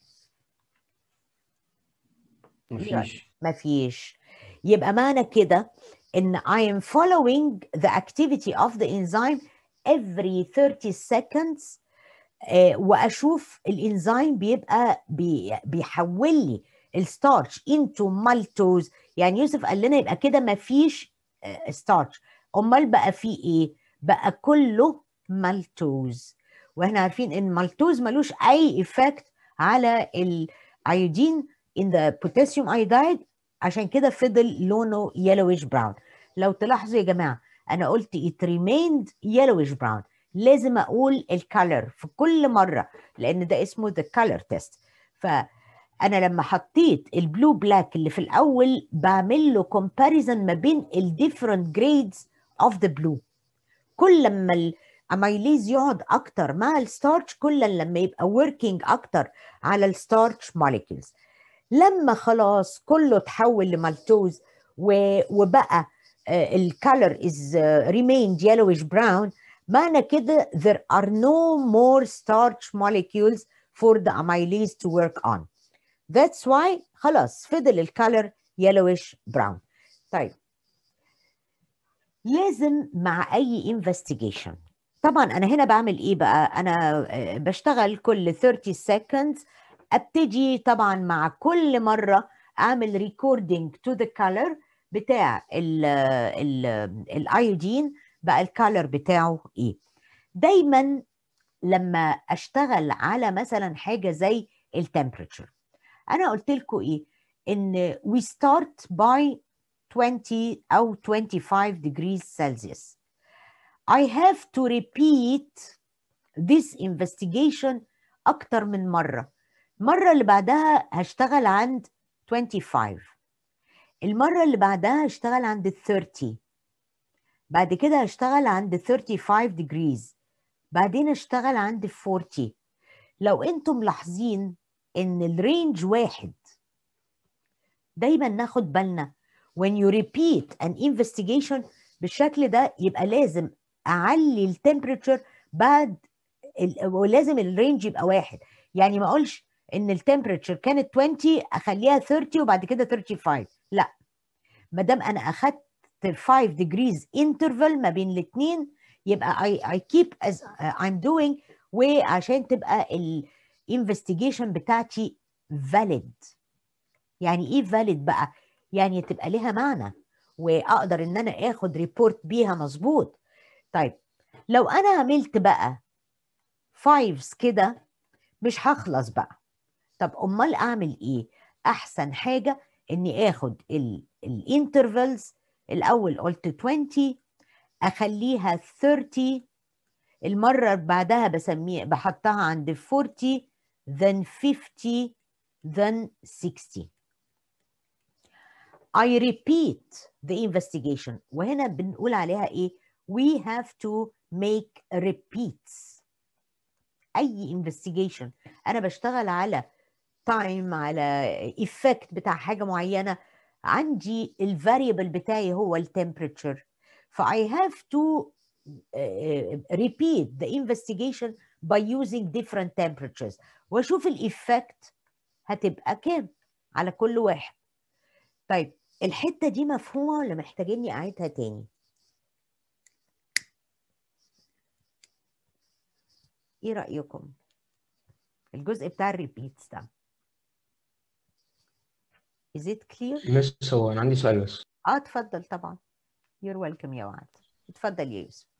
مفيش مفيش يبقى معنى كده ان I am following the activity of the enzyme every 30 seconds آه، واشوف الانزيم بيبقى بي بيحول لي الستارش into maltose يعني يوسف قال لنا يبقى كده مفيش ستارش امال بقى في ايه بقى كله مالتوز واحنا عارفين ان مالتوز ملوش اي افكت على الايودين in the potassium iodide عشان كده فضل لونه yellowish brown لو تلاحظوا يا جماعه انا قلت it remained yellowish brown لازم اقول الكالر في كل مره لان ده اسمه the color test فانا لما حطيت البلو بلاك اللي في الاول بعمل له comparison ما بين ال different grades of the blue كل لما الاميليز يقعد اكتر مع الستارش كل لما يبقى working اكتر على الستارش molecules لما خلاص كله تحول لمالتوز و- وبقى الكالر is uh, remained yellowish brown معنى كده there are no more starch molecules for the amylase to work on that's why خلاص فضل الكالر yellowish brown طيب لازم مع اي investigation طبعا انا هنا بعمل ايه بقى انا آه، بشتغل كل 30 seconds ابتدي طبعا مع كل مره اعمل ريكوردنج تو ذا color بتاع ال ال الايودين بقى الكالر بتاعه ايه دايما لما اشتغل على مثلا حاجه زي التمبريتشر انا قلت لكم ايه ان we start by 20 او 25 degrees Celsius I have to repeat this investigation اكتر من مره المره اللي بعدها هشتغل عند 25 المره اللي بعدها هشتغل عند 30 بعد كده هشتغل عند 35 degrees بعدين اشتغل عند 40 لو انتم ملاحظين ان الرينج واحد دايما ناخد بالنا when you repeat an investigation بالشكل ده يبقى لازم اعلي التمبريتشر بعد ال- ولازم الرينج يبقى واحد يعني ما اقولش ان التمبريتشر كانت 20 اخليها 30 وبعد كده 35 لا ما دام انا اخدت 5 degrees interval ما بين الاثنين يبقى I, I keep as I'm doing وعشان تبقى الانفستيجيشن بتاعتي valid يعني ايه valid بقى يعني تبقى لها معنى واقدر ان انا اخد ريبورت بيها مظبوط طيب لو انا عملت بقى فايفز كده مش هخلص بقى طب امال اعمل ايه احسن حاجه اني اخد الانترفلز الاول قلت 20 اخليها 30 المره اللي بعدها بسميه بحطها عند 40 then 50 then 60 I repeat the investigation وهنا بنقول عليها ايه we have to make repeats اي investigation انا بشتغل على تايم على effect بتاع حاجه معينه عندي الفاريبل بتاعي هو التمبريتشر ف I have to uh, repeat the investigation by using different temperatures واشوف الايفكت هتبقى كام على كل واحد طيب الحته دي مفهومه ولا محتاجيني اعيدها تاني ايه رايكم الجزء بتاع الريبيتس ده is it clear مس هو انا عندي سؤال بس اه اتفضل طبعا you're welcome يا وعد اتفضل يا يوسف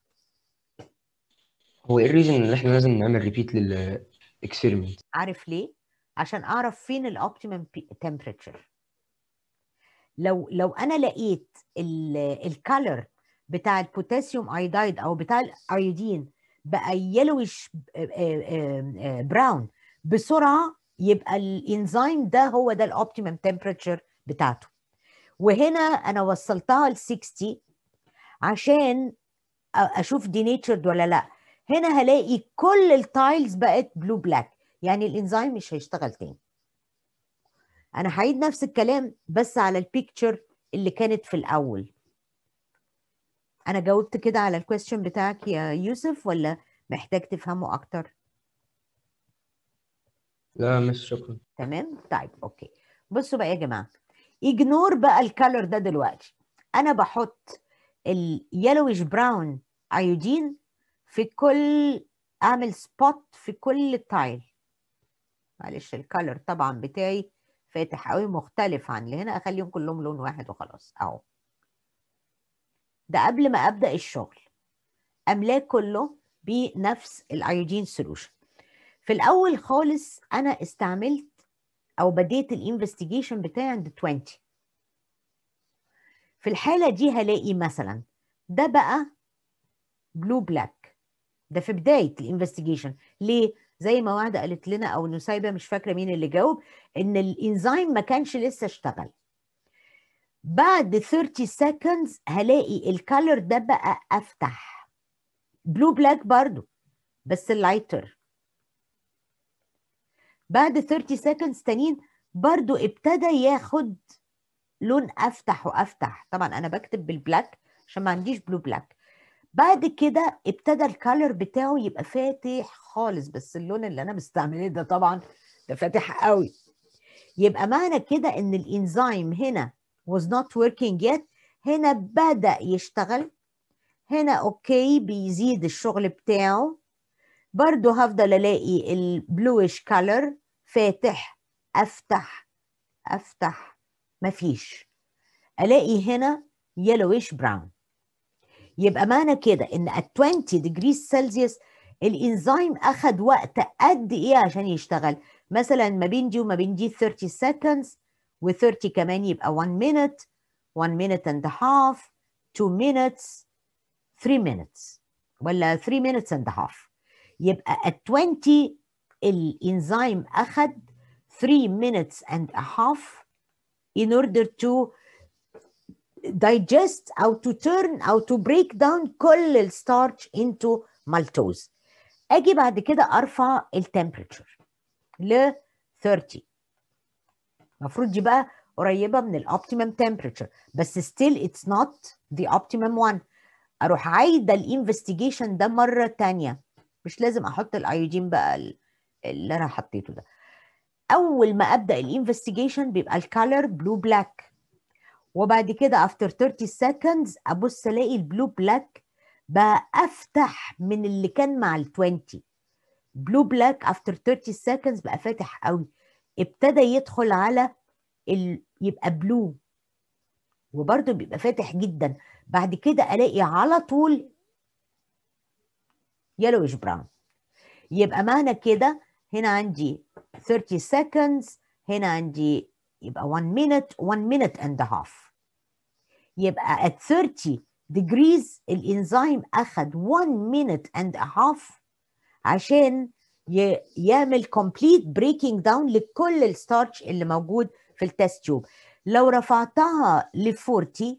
هو ايه الريزن ان احنا لازم نعمل ريبيت للاكسبيرمنت عارف ليه عشان اعرف فين الاوبتيمم تمبريتشر لو لو انا لقيت الكالر بتاع البوتاسيوم ايودايد او بتاع الايودين بقى يلوش براون بسرعه يبقى الانزيم ده هو ده الاوبتيمم تمبريتشر بتاعته وهنا انا وصلتها ل 60 عشان اشوف دي نيتشرد ولا لا هنا هلاقي كل التايلز بقت بلو بلاك يعني الانزيم مش هيشتغل تاني انا هعيد نفس الكلام بس على البيكتشر اللي كانت في الاول انا جاوبت كده على الكويستشن بتاعك يا يوسف ولا محتاج تفهمه اكتر لا مس شكرا تمام طيب اوكي بصوا بقى يا جماعه اجنور بقى الكالر ده دلوقتي انا بحط اليلويش براون ايودين في كل اعمل سبوت في كل تايل معلش الكالر طبعا بتاعي فاتح قوي مختلف عن اللي هنا اخليهم كلهم لون واحد وخلاص اهو ده قبل ما ابدا الشغل املاه كله بنفس الايودين سولوشن في الاول خالص انا استعملت او بديت الانفستيجيشن بتاعي عند 20 في الحاله دي هلاقي مثلا ده بقى بلو بلاك ده في بدايه الانفستيجيشن ليه زي ما واحده قالت لنا او نسايبه مش فاكره مين اللي جاوب ان الانزيم ما كانش لسه اشتغل بعد 30 seconds هلاقي الكالر ده بقى افتح بلو بلاك برضو بس اللايتر بعد 30 seconds تانيين برضو ابتدى ياخد لون افتح وافتح طبعا انا بكتب بالبلاك عشان ما عنديش بلو بلاك بعد كده ابتدى الكالر بتاعه يبقى فاتح خالص بس اللون اللي انا مستعملاه ده طبعا ده فاتح قوي يبقى معنى كده ان الانزيم هنا was not working yet هنا بدأ يشتغل هنا اوكي بيزيد الشغل بتاعه برضو هفضل الاقي البلويش كالر فاتح افتح افتح مفيش الاقي هنا يلويش براون يبقى معنى كده ان at 20 degrees سلسيوس الانزيم اخد وقت قد ايه عشان يشتغل مثلا ما بين دي وما بين دي 30 seconds و30 كمان يبقى 1 minute 1 minute and a half 2 minutes 3 minutes ولا 3 minutes and a half يبقى at 20 الانزيم اخد 3 minutes and a half in order to digest او to turn او to break down كل الستارch into maltose اجي بعد كده ارفع التمبريتشر ل 30 المفروض دي بقى قريبه من الاوبتيمم temperature بس still it's not the optimum one اروح عايده الانفستيجيشن ده مره تانية مش لازم احط الايودين بقى ال- اللي انا حطيته ده اول ما ابدا الانفستيجيشن بيبقى الكالر بلو بلاك وبعد كده افتر 30 seconds ابص الاقي البلو بلاك بقى افتح من اللي كان مع ال 20 بلو بلاك افتر 30 seconds بقى فاتح قوي ابتدى يدخل على ال... يبقى بلو وبرده بيبقى فاتح جدا بعد كده الاقي على طول يلوش براون يبقى معنى كده هنا عندي 30 seconds هنا عندي يبقى 1 minute 1 minute and a half يبقى at 30 degrees الانزيم اخد 1 minute and a half عشان ي- يعمل complete breaking down لكل الستارش اللي موجود في التست تيوب لو رفعتها ل 40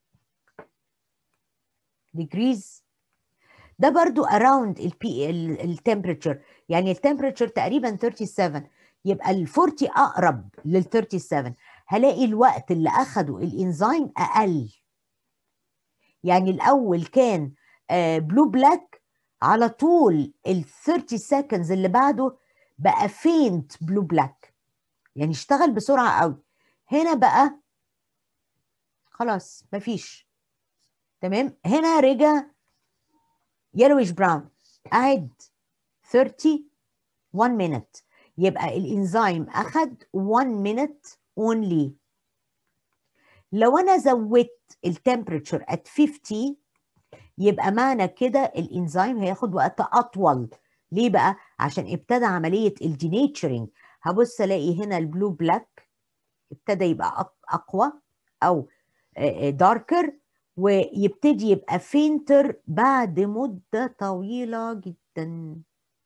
degrees ده برضو around البي التمبريتشر يعني التمبريتشر تقريبا 37 يبقى ال 40 اقرب لل 37 هلاقي الوقت اللي اخده الانزيم اقل يعني الاول كان بلو بلاك على طول ال 30 seconds اللي بعده بقى فينت بلو بلاك يعني اشتغل بسرعه قوي هنا بقى خلاص مفيش تمام هنا رجع يلويش براون اعد 30 1 minute يبقى الانزيم اخد 1 minute only لو انا زودت التمبريتشر at 50 يبقى معنى كده الانزيم هياخد وقت اطول ليه بقى عشان ابتدى عمليه الدينيتشرنج هبص الاقي هنا البلو بلاك ابتدى يبقى أق- اقوى او داركر ويبتدي يبقى فينتر بعد مده طويله جدا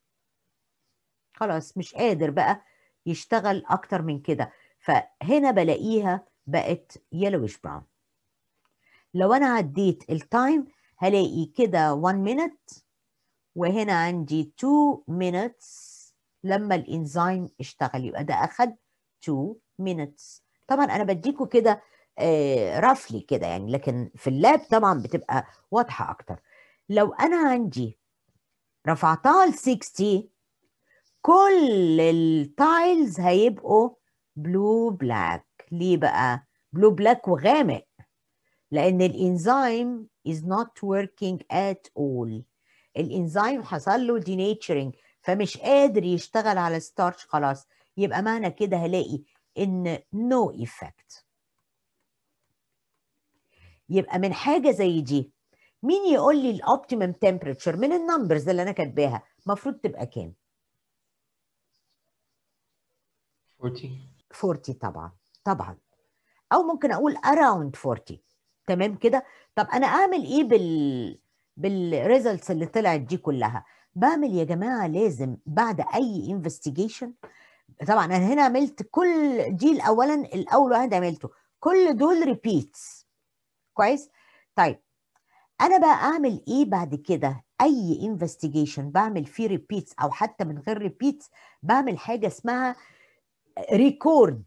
خلاص مش قادر بقى يشتغل اكتر من كده فهنا بلاقيها بقت يلوش براون لو انا عديت التايم هلاقي كده 1 minute وهنا عندي 2 minutes لما الانزيم اشتغل يبقى ده اخد 2 minutes طبعا انا بديكوا كده رفلي كده يعني لكن في اللاب طبعا بتبقى واضحه اكتر لو انا عندي رفعتها ل 60 كل التايلز هيبقوا بلو بلاك ليه بقى بلو بلاك وغامق لان الانزيم is not working at all الانزيم حصل له denaturing فمش قادر يشتغل على ستارش خلاص يبقى معنى كده هلاقي ان no effect يبقى من حاجه زي دي مين يقول لي الاوبتيمم تمبريتشر من النمبرز اللي انا كاتباها المفروض تبقى كام 40 40 طبعا طبعا او ممكن اقول around 40 تمام كده طب انا اعمل ايه بال بالريزلتس اللي طلعت دي كلها بعمل يا جماعه لازم بعد اي انفستيجيشن طبعا انا هنا عملت كل دي اولا الاول واحد عملته كل دول ريبيتس كويس طيب انا بقى اعمل ايه بعد كده اي انفستيجيشن بعمل فيه ريبيتس او حتى من غير ريبيتس بعمل حاجه اسمها ريكورد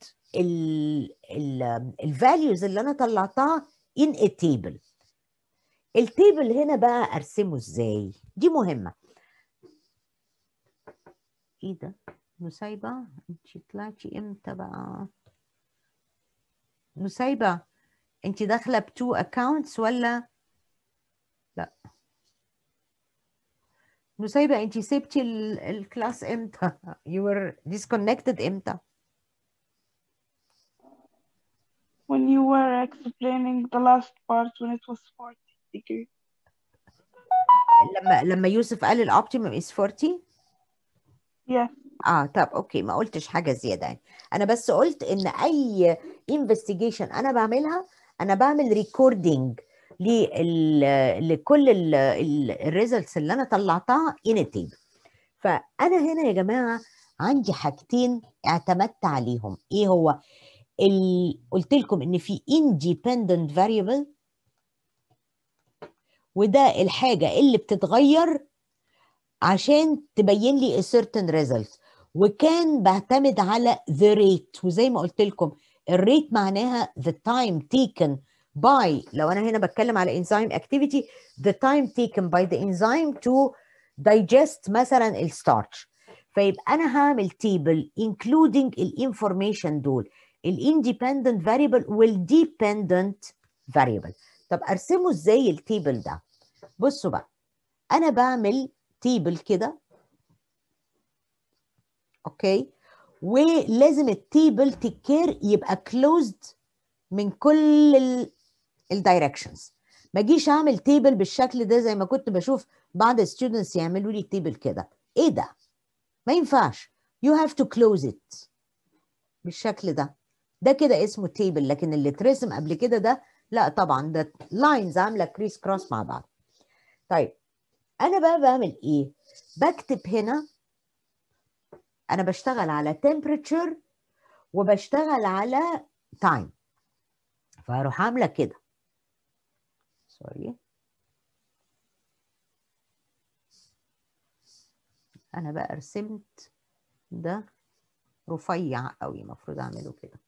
الفاليوز اللي انا طلعتها in a table التيبل هنا بقى ارسمه ازاي دي مهمه ايه ده نسيبه انت طلعتي امتى بقى نسيبه انت داخله بتو اكاونتس ولا لا نسيبه انت سبتي ال- الكلاس امتى you were disconnected امتى when you were explaining the last part when it was 40 degree. لما لما يوسف قال الاوبتيمم is 40 Yes. اه طب اوكي ما قلتش حاجه زياده يعني انا بس قلت ان اي انفستيجيشن انا بعملها انا بعمل ريكوردنج لكل الريزلتس اللي انا طلعتها ان تيبل فانا هنا يا جماعه عندي حاجتين اعتمدت عليهم ايه هو ال... قلت لكم ان في independent variable وده الحاجه اللي بتتغير عشان تبين لي a certain result وكان بعتمد على the rate وزي ما قلت لكم الريت معناها the time taken by لو انا هنا بتكلم على enzyme activity the time taken by the enzyme to digest مثلا الستارش فيبقى انا هعمل تيبل including الانفورميشن دول الاندبندنت variable والdependent variable طب ارسمه ازاي التيبل ده بصوا بقى انا بعمل تيبل كده اوكي ولازم التيبل تكير يبقى كلوزد من كل الدايركشنز ما اجيش اعمل تيبل بالشكل ده زي ما كنت بشوف بعض الستودنتس يعملوا لي تيبل كده ايه ده ما ينفعش you have to close it بالشكل ده ده كده اسمه تيبل لكن اللي اترسم قبل كده ده لا طبعا ده لاينز عامله كريس كروس مع بعض طيب انا بقى بعمل ايه بكتب هنا انا بشتغل على temperature وبشتغل على time فهروح عامله كده سوري انا بقى رسمت ده رفيع قوي المفروض اعمله كده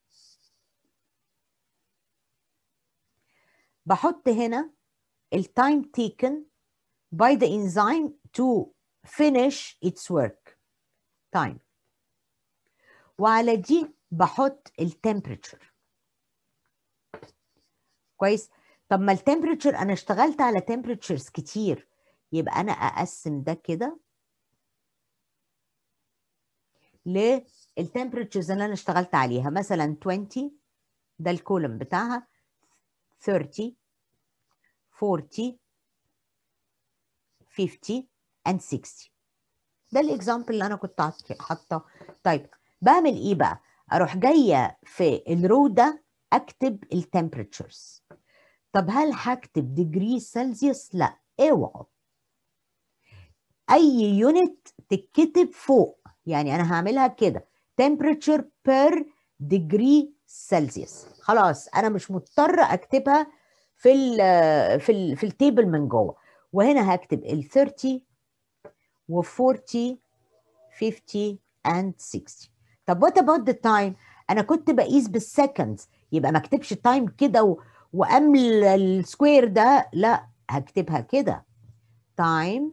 بحط هنا التايم taken by the enzyme to finish its work time وعلى دي بحط التمبريتشر كويس طب ما التمبريتشر انا اشتغلت على temperatures كتير يبقى انا اقسم ده كده للتمبريتشرز اللي انا اشتغلت عليها مثلا 20 ده الكولوم بتاعها 30 40 50 and 60 ده الاكزامبل اللي انا كنت حاطه طيب بعمل ايه بقى اروح جايه في الرو ده اكتب التمبريتشرز طب هل هكتب ديجري سلسيوس لا اوعوا اي يونت تتكتب فوق يعني انا هعملها كده temperature per degree Celsius خلاص انا مش مضطره اكتبها في ال في ال في التيبل من جوه وهنا هكتب ال 30 و 40 50 and 60 طب what about the time انا كنت بقيس بالسكندز يبقى ما اكتبش تايم كده و... وامل السكوير ده لا هكتبها كده time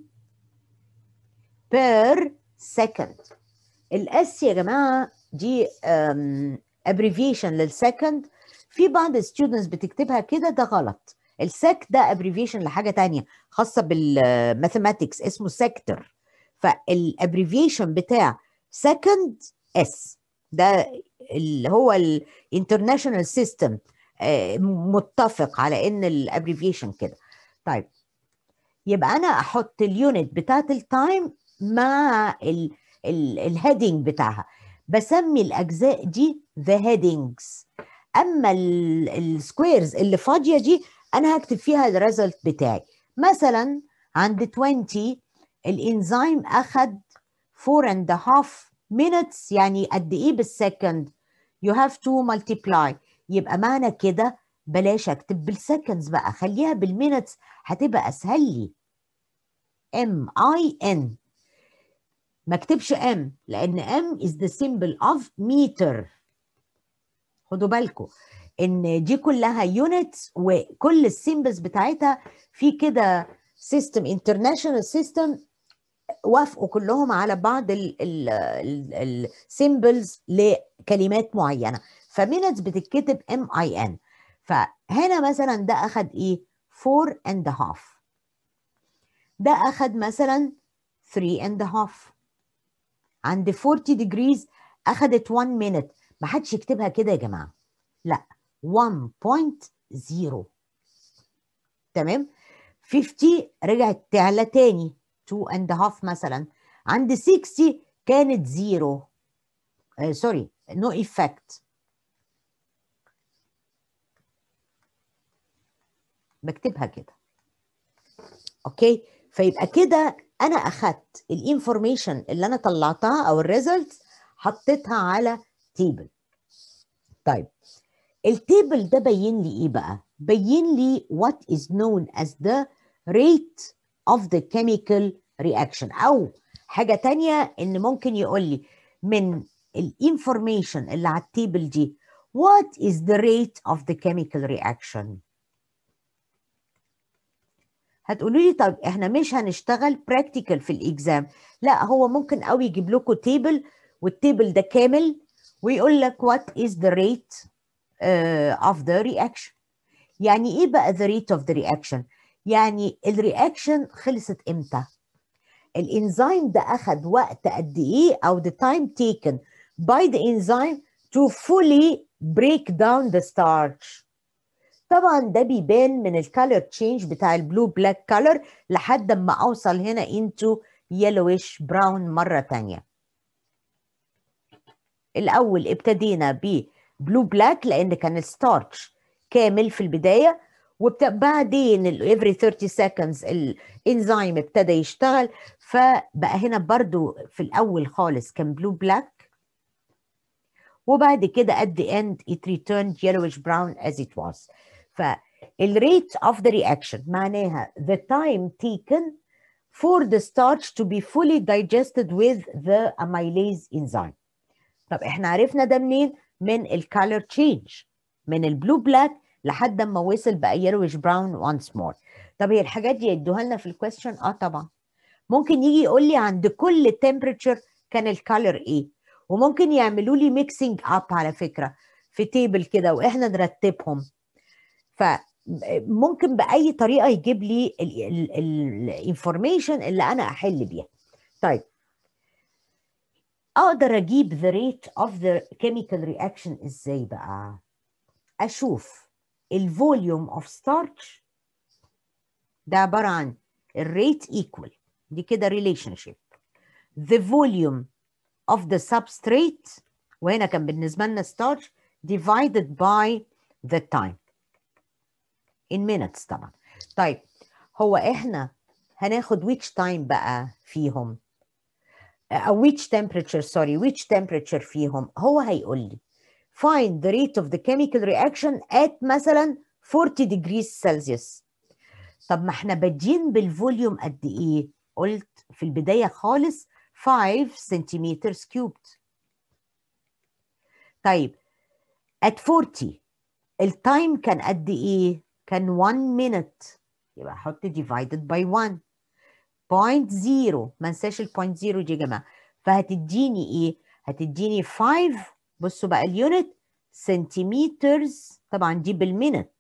per second الاس يا جماعه دي ابريفيشن للسكند في بعض الستودنتس بتكتبها كده ده غلط السك ده ابريفيشن لحاجه تانية خاصه بالماثيماتكس اسمه سيكتور فالابريفيشن بتاع سكند اس ده اللي هو الانترناشونال سيستم متفق على ان الابريفيشن كده طيب يبقى انا احط اليونت بتاعت التايم مع الهيدنج بتاعها بسمي الاجزاء دي the headings اما السكويرز اللي فاضيه دي انا هكتب فيها الريزلت بتاعي مثلا عند 20 الانزيم اخد 4 and a half minutes يعني قد ايه بالسكند you have to multiply يبقى معنى كده بلاش اكتب بالسكندز بقى خليها بالمينتس هتبقى اسهل لي ام اي ان ما اكتبش ام لان ام is the symbol of meter خدوا بالكم ان دي كلها يونتس وكل السيمبلز بتاعتها في كده سيستم انترناشونال سيستم وافقوا كلهم على بعض السيمبلز لكلمات معينه فمينتس بتتكتب ام اي ان فهنا مثلا ده اخد ايه 4 and a half ده اخد مثلا 3 and a half عند 40 degrees اخدت 1 minute ما حدش يكتبها كده يا جماعه لا 1.0 تمام 50 رجعت تعلى تاني 2 and a half مثلا عند 60 كانت زيرو سوري نو ايفكت بكتبها كده اوكي فيبقى كده انا اخدت الانفورميشن اللي انا طلعتها او الريزلتس حطيتها على تيبل طيب التيبل ده بين لي ايه بقى بين لي what is known as the rate of the chemical reaction او حاجة تانية ان ممكن يقول لي من الانفورميشن اللي على التيبل دي what is the rate of the chemical reaction هتقولوا لي طب احنا مش هنشتغل براكتيكال في الاكزام لا هو ممكن قوي يجيب لكم تيبل والتيبل ده كامل ويقول لك what is the rate uh, of the reaction يعني ايه بقى the rate of the reaction يعني الرياكشن خلصت امتى الانزيم ده اخذ وقت قد ايه او the time taken by the enzyme to fully break down the starch طبعا ده بيبان من الكالر تشينج بتاع البلو بلاك كالر لحد ما اوصل هنا into yellowish brown مره تانية الاول ابتدينا ببلو بلاك لان كان الستارش كامل في البدايه وبعدين every 30 seconds الانزيم ابتدى يشتغل فبقى هنا برضو في الاول خالص كان بلو بلاك وبعد كده at the end it returned yellowish brown as it was فالريت of the reaction معناها the time taken for the starch to be fully digested with the amylase enzyme طب احنا عرفنا ده منين من الكالر تشينج من البلو بلاك لحد ما وصل بقى يلوش براون وانس مور طب هي الحاجات دي يدوها لنا في الكويستشن اه طبعا ممكن يجي يقول لي عند كل تمبريتشر كان الكالر ايه وممكن يعملوا لي ميكسينج اب على فكره في تيبل كده واحنا نرتبهم فممكن باي طريقه يجيب لي الانفورميشن اللي انا احل بيها طيب اقدر اجيب the rate of the chemical reaction ازاي بقى اشوف الفوليوم اوف ستارش ده عباره عن الريت equal دي كده relationship the volume of the substrate وهنا كان بالنسبه لنا starch divided by the time in minutes طبعا طيب هو احنا هناخد which time بقى فيهم او which temperature sorry which temperature فيهم هو هيقول لي find the rate of the chemical reaction at مثلا 40 degrees Celsius طب ما احنا بادين بالفوليوم قد ايه قلت في البدايه خالص 5 سنتيمتر كيوبد طيب at 40 التايم كان قد ايه كان 1 minute يبقى احط divided by 1 بوينت زيرو ما انساش البوينت زيرو دي يا جماعه فهتديني ايه هتديني 5 بصوا بقى اليونت سنتيمترز طبعا دي بالمينت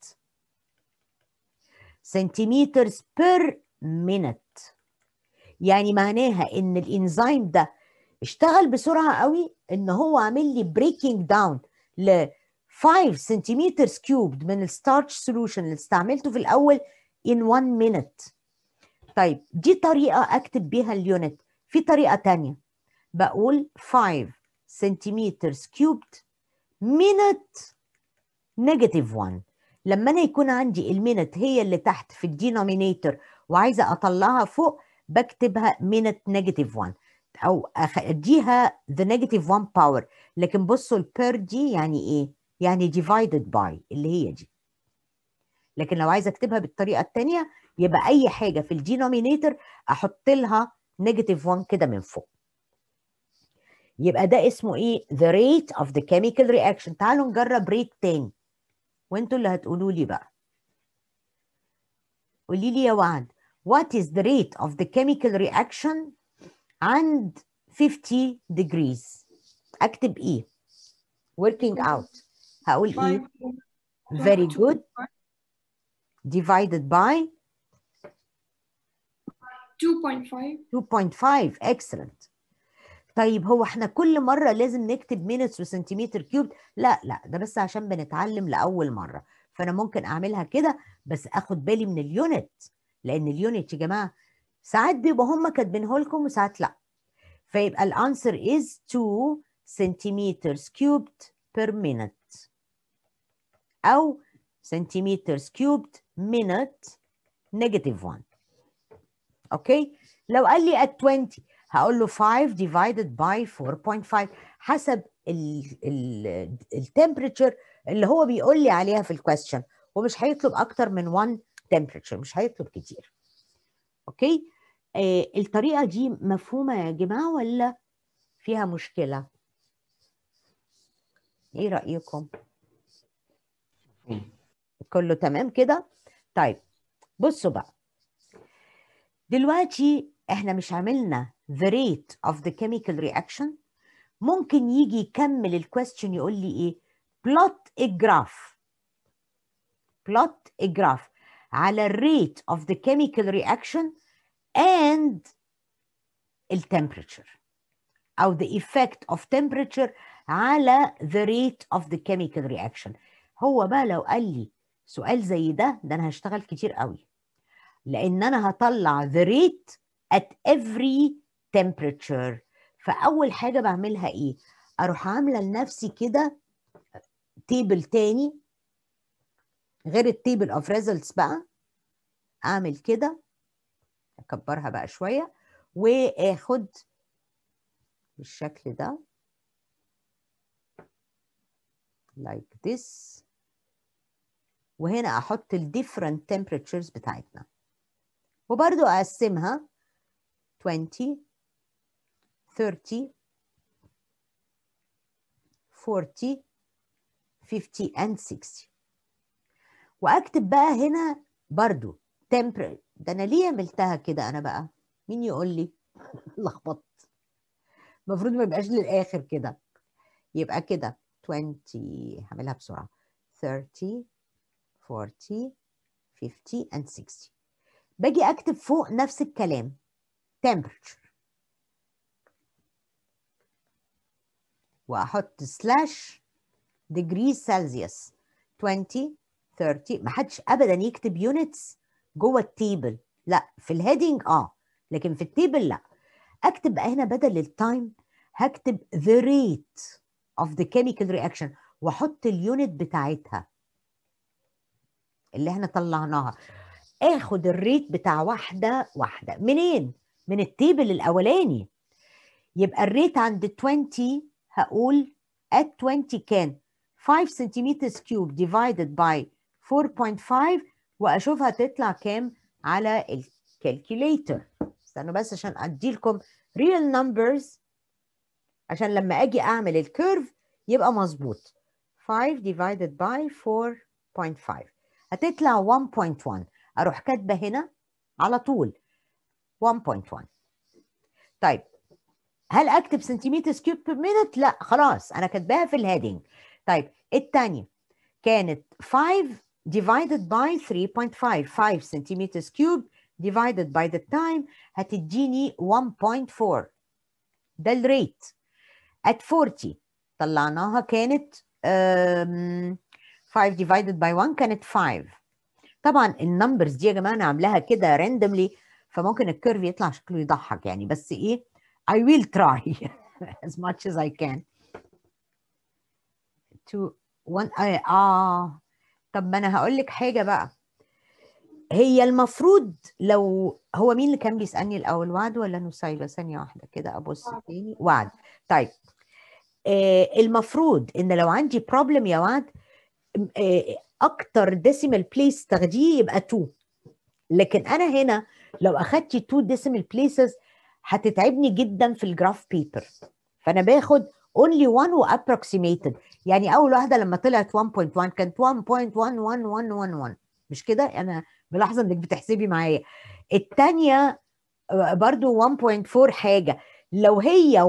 سنتيمترز بير مينت يعني معناها ان الانزيم ده اشتغل بسرعه قوي ان هو عامل لي بريكنج داون ل 5 سنتيمتر كيوبد من الستارش سولوشن اللي استعملته في الاول in 1 minute طيب دي طريقه اكتب بيها اليونت في طريقه تانية بقول 5 سنتيمتر كيوبد مينت نيجاتيف 1 لما انا يكون عندي المينت هي اللي تحت في الدينومينيتور وعايزه اطلعها فوق بكتبها مينت نيجاتيف 1 او اديها ذا نيجاتيف 1 باور لكن بصوا البير دي يعني ايه يعني divided by اللي هي دي لكن لو عايزه اكتبها بالطريقه الثانيه يبقى اي حاجه في الدينومينيتور احط لها نيجاتيف 1 كده من فوق يبقى ده اسمه ايه the rate of the chemical reaction تعالوا نجرب ريت تاني وانتوا اللي هتقولوا لي بقى قولي لي يا وعد what is the rate of the chemical reaction عند 50 degrees اكتب ايه working out هقول ايه very good divided by 2.5 2.5 excellent طيب هو احنا كل مرة لازم نكتب minutes وسنتيمتر كيوب لا لا ده بس عشان بنتعلم لأول مرة فأنا ممكن أعملها كده بس أخد بالي من اليونت لأن اليونت يا جماعة ساعات بيبقوا هم كاتبينه لكم وساعات لا فيبقى الانسر is 2 centimeters cubed per minute أو centimeters cubed minute negative 1 اوكي لو قال لي at 20 هقول له 5 divided by 4.5 حسب التمبريتشر اللي هو بيقول لي عليها في الكويستشن ومش هيطلب اكتر من 1 temperature مش هيطلب كتير اوكي آه الطريقه دي مفهومه يا جماعه ولا فيها مشكله ايه رايكم مفهوم. كله تمام كده طيب بصوا بقى دلوقتي احنا مش عملنا the rate of the chemical reaction ممكن يجي يكمل الكويستشن يقول لي ايه plot a graph plot a graph على rate of the chemical reaction and ال temperature او the effect of temperature على the rate of the chemical reaction هو بقى لو قال لي سؤال زي ده ده انا هشتغل كتير قوي لان انا هطلع the rate at every temperature فاول حاجه بعملها ايه اروح عامله لنفسي كده تيبل تاني غير التيبل اوف ريزلتس بقى اعمل كده اكبرها بقى شويه واخد بالشكل ده like this وهنا احط ال different temperatures بتاعتنا وبرضو اقسمها 20 30 40 50 and 60 واكتب بقى هنا برضو temper ده انا ليه عملتها كده انا بقى مين يقول لي لخبطت المفروض ما يبقاش للاخر كده يبقى كده 20 هعملها بسرعه 30 40 50 and 60 باجي اكتب فوق نفس الكلام temperature واحط سلاش degree celsius 20 30 ما حدش ابدا يكتب يونتس جوه التيبل لا في الهيدنج اه لكن في التيبل لا اكتب بقى هنا بدل التايم هكتب the rate of the chemical reaction واحط اليونت بتاعتها اللي احنا طلعناها اخد الريت بتاع واحده واحده منين من التيبل الاولاني يبقى الريت عند 20 هقول at 20 كان 5 سنتيمتر كيوب divided by 4.5 واشوفها تطلع كام على الكالكوليتر استنوا بس عشان ادي لكم real numbers عشان لما اجي اعمل الكيرف يبقى مظبوط 5 divided by 4.5 هتطلع 1.1 اروح كاتبه هنا على طول 1.1 طيب هل اكتب سنتيمتر كيوب بير مينت لا خلاص انا كاتباها في الهيدنج طيب الثانيه كانت 5 divided by 3.5 5 سنتيمتر كيوب divided by the time هتديني 1.4 ده الريت at 40 طلعناها كانت um, 5 divided by 1 كانت 5 طبعا النمبرز دي يا جماعه انا عاملاها كده راندوملي فممكن الكيرف يطلع شكله يضحك يعني بس ايه I will try as much as I can to one آه, اه طب ما انا هقول لك حاجه بقى هي المفروض لو هو مين اللي كان بيسالني الاول وعد ولا نسيبه ثانيه واحده كده ابص تاني وعد طيب آه المفروض ان لو عندي بروبلم يا وعد آه اكتر ديسيمال بليس تاخديه يبقى 2 لكن انا هنا لو اخدتي 2 ديسيمال بليسز هتتعبني جدا في الجراف بيبر فانا باخد only one وapproximated يعني اول واحده لما طلعت 1.1 كانت 1.11111 مش كده انا ملاحظه انك بتحسبي معايا الثانيه برضو 1.4 حاجه لو هي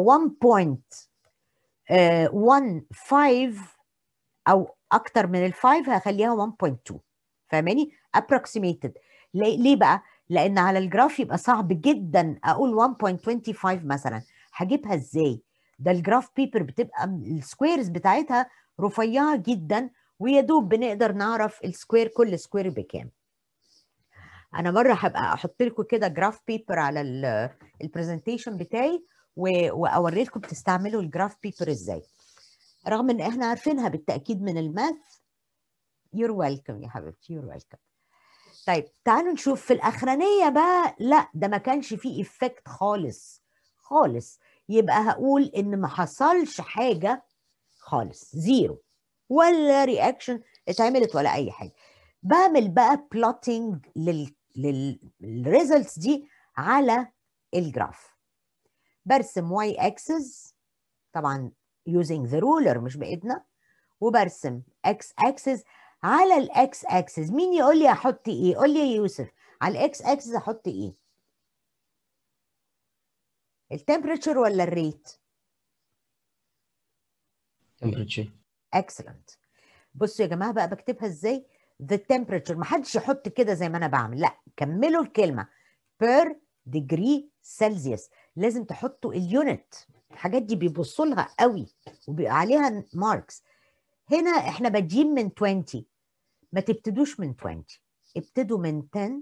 1.15 او اكتر من الفايف هخليها 1.2 فاهماني approximated ليه بقى لان على الجراف يبقى صعب جدا اقول 1.25 مثلا هجيبها ازاي ده الجراف بيبر بتبقى السكويرز بتاعتها رفيعه جدا ويا دوب بنقدر نعرف السكوير كل سكوير بكام انا مره هبقى احط لكم كده جراف بيبر على البرزنتيشن بتاعي واوري لكم تستعملوا الجراف بيبر ازاي رغم ان احنا عارفينها بالتاكيد من الماث يور ويلكم يا حبيبتي يور ويلكم طيب تعالوا نشوف في الاخرانيه بقى لا ده ما كانش فيه افكت خالص خالص يبقى هقول ان ما حصلش حاجه خالص زيرو ولا رياكشن اتعملت ولا اي حاجه بعمل بقى بلوتنج لل للريزلتس دي على الجراف برسم واي اكسس طبعا using the ruler مش بايدنا وبرسم اكس اكسس على الاكس اكسس مين يقول لي احط ايه قول لي يا يوسف على الاكس اكسس احط ايه التمبريتشر ولا الريت temperature اكسلنت بصوا يا جماعه بقى بكتبها ازاي the temperature ما حدش يحط كده زي ما انا بعمل لا كملوا الكلمه per degree celsius لازم تحطوا اليونت الحاجات دي بيبصوا لها قوي وبيبقى عليها ماركس هنا احنا بادئين من 20 ما تبتدوش من 20 ابتدوا من 10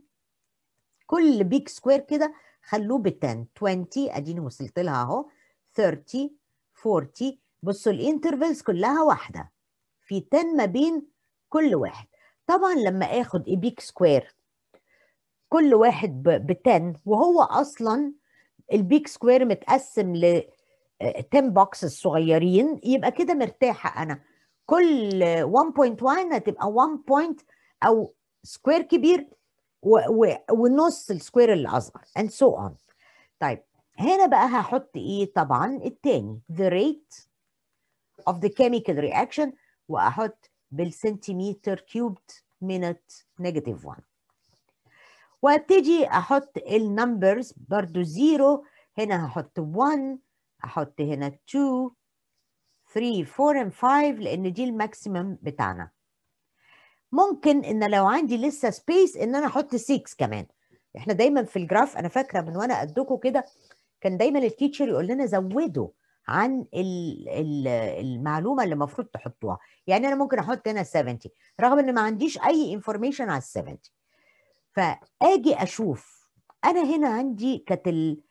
كل بيك سكوير كده خلوه ب 10 20 اديني وصلت لها اهو 30 40 بصوا الانترفلز كلها واحده في 10 ما بين كل واحد طبعا لما اخد بيك سكوير كل واحد ب 10 وهو اصلا البيك سكوير متقسم ل 10 بوكسز صغيرين يبقى كده مرتاحه انا كل 1.1 هتبقى 1 بوينت او سكوير كبير و و ونص السكوير اللي اصغر and so on طيب هنا بقى هحط ايه طبعا التاني the rate of the chemical reaction واحط بالسنتيمتر كيوبد minute negative 1 وابتدي احط النمبرز برضو زيرو هنا هحط 1 احط هنا 2 3 4 and 5 لان دي الماكسيمم بتاعنا ممكن ان لو عندي لسه سبيس ان انا احط 6 كمان احنا دايما في الجراف انا فاكره من وانا قدكم كده كان دايما التيتشر يقول لنا زودوا عن ال ال المعلومه اللي المفروض تحطوها يعني انا ممكن احط هنا 70 رغم ان ما عنديش اي انفورميشن على ال 70 فاجي اشوف انا هنا عندي كانت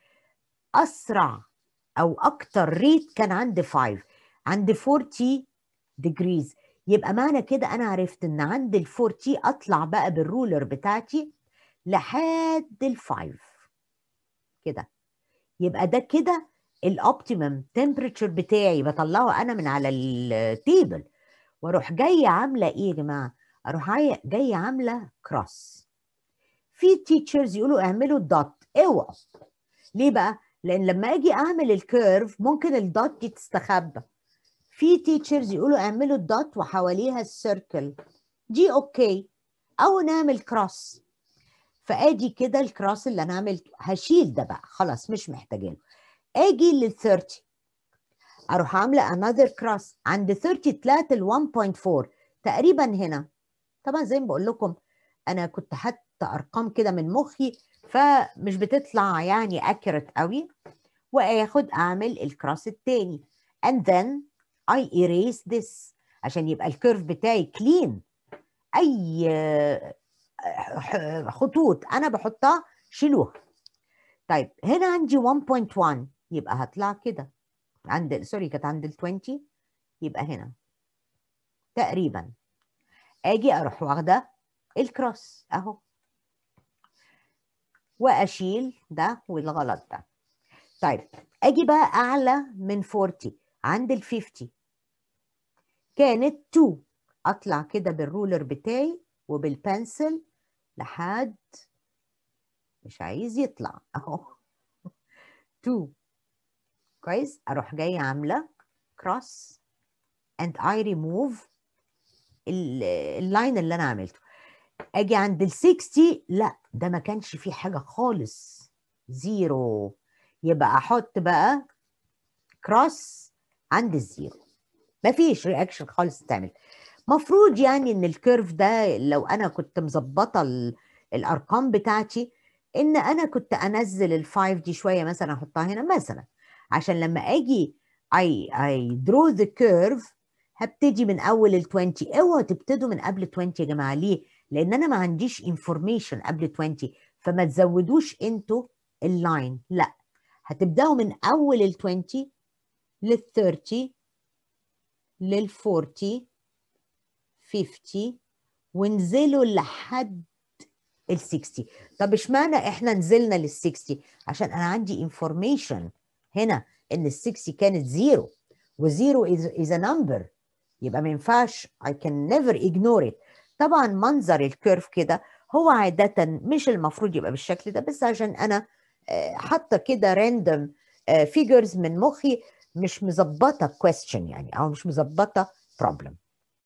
الاسرع او اكتر ريت كان عند 5 عند 40 ديجريز يبقى معنى كده انا عرفت ان عند ال 40 اطلع بقى بالرولر بتاعتي لحد ال 5 كده يبقى ده كده الاوبتيمم تمبريتشر بتاعي بطلعه انا من على التيبل واروح جايه عامله ايه يا جماعه اروح جايه عامله كروس في تيتشرز يقولوا اعملوا دوت اوعوا ليه بقى لان لما اجي اعمل الكيرف ممكن الدوت دي تستخبى في تيتشرز يقولوا اعملوا الدوت وحواليها السيركل دي اوكي او نعمل كروس فادي كده الكروس اللي انا عملته هشيل ده بقى خلاص مش محتاجينه اجي لل 30 اروح عامله another cross عند 30 طلعت ال 1.4 تقريبا هنا طبعا زي ما بقول لكم انا كنت حتى ارقام كده من مخي فمش بتطلع يعني accurate قوي واخد اعمل الكروس التاني and then I erase this عشان يبقى الكيرف بتاعي كلين اي خطوط انا بحطها شيلوها طيب هنا عندي 1.1 يبقى هطلع كده عند سوري كانت عند ال 20 يبقى هنا تقريبا اجي اروح واخده الكروس اهو واشيل ده والغلط ده طيب اجي بقى اعلى من 40 عند ال 50 كانت 2 اطلع كده بالرولر بتاعي وبالبنسل لحد مش عايز يطلع اهو 2 كويس اروح جايه عامله كروس and I remove اللاين اللي انا عملته اجي عند ال 60 لا ده ما كانش فيه حاجه خالص زيرو يبقى احط بقى كروس عند الزيرو مفيش رياكشن خالص تعمل مفروض يعني ان الكيرف ده لو انا كنت مظبطه الارقام بتاعتي ان انا كنت انزل الفايف دي شويه مثلا احطها هنا مثلا عشان لما اجي اي اي درو ذا كيرف هبتدي من اول ال 20 اوعوا تبتدوا من قبل 20 يا جماعه ليه؟ لان انا ما عنديش انفورميشن قبل 20 فما تزودوش انتوا اللاين لا هتبداوا من اول ال 20 لل 30 لل 40 50 وانزلوا لحد ال 60 طب اشمعنى احنا نزلنا لل 60 عشان انا عندي انفورميشن هنا ان ال 60 كانت زيرو وزيرو از ا نمبر يبقى ما ينفعش I can never ignore it طبعا منظر الكيرف كده هو عادة مش المفروض يبقى بالشكل ده بس عشان انا حاطه كده راندوم فيجرز من مخي مش مظبطه question يعني او مش مظبطه problem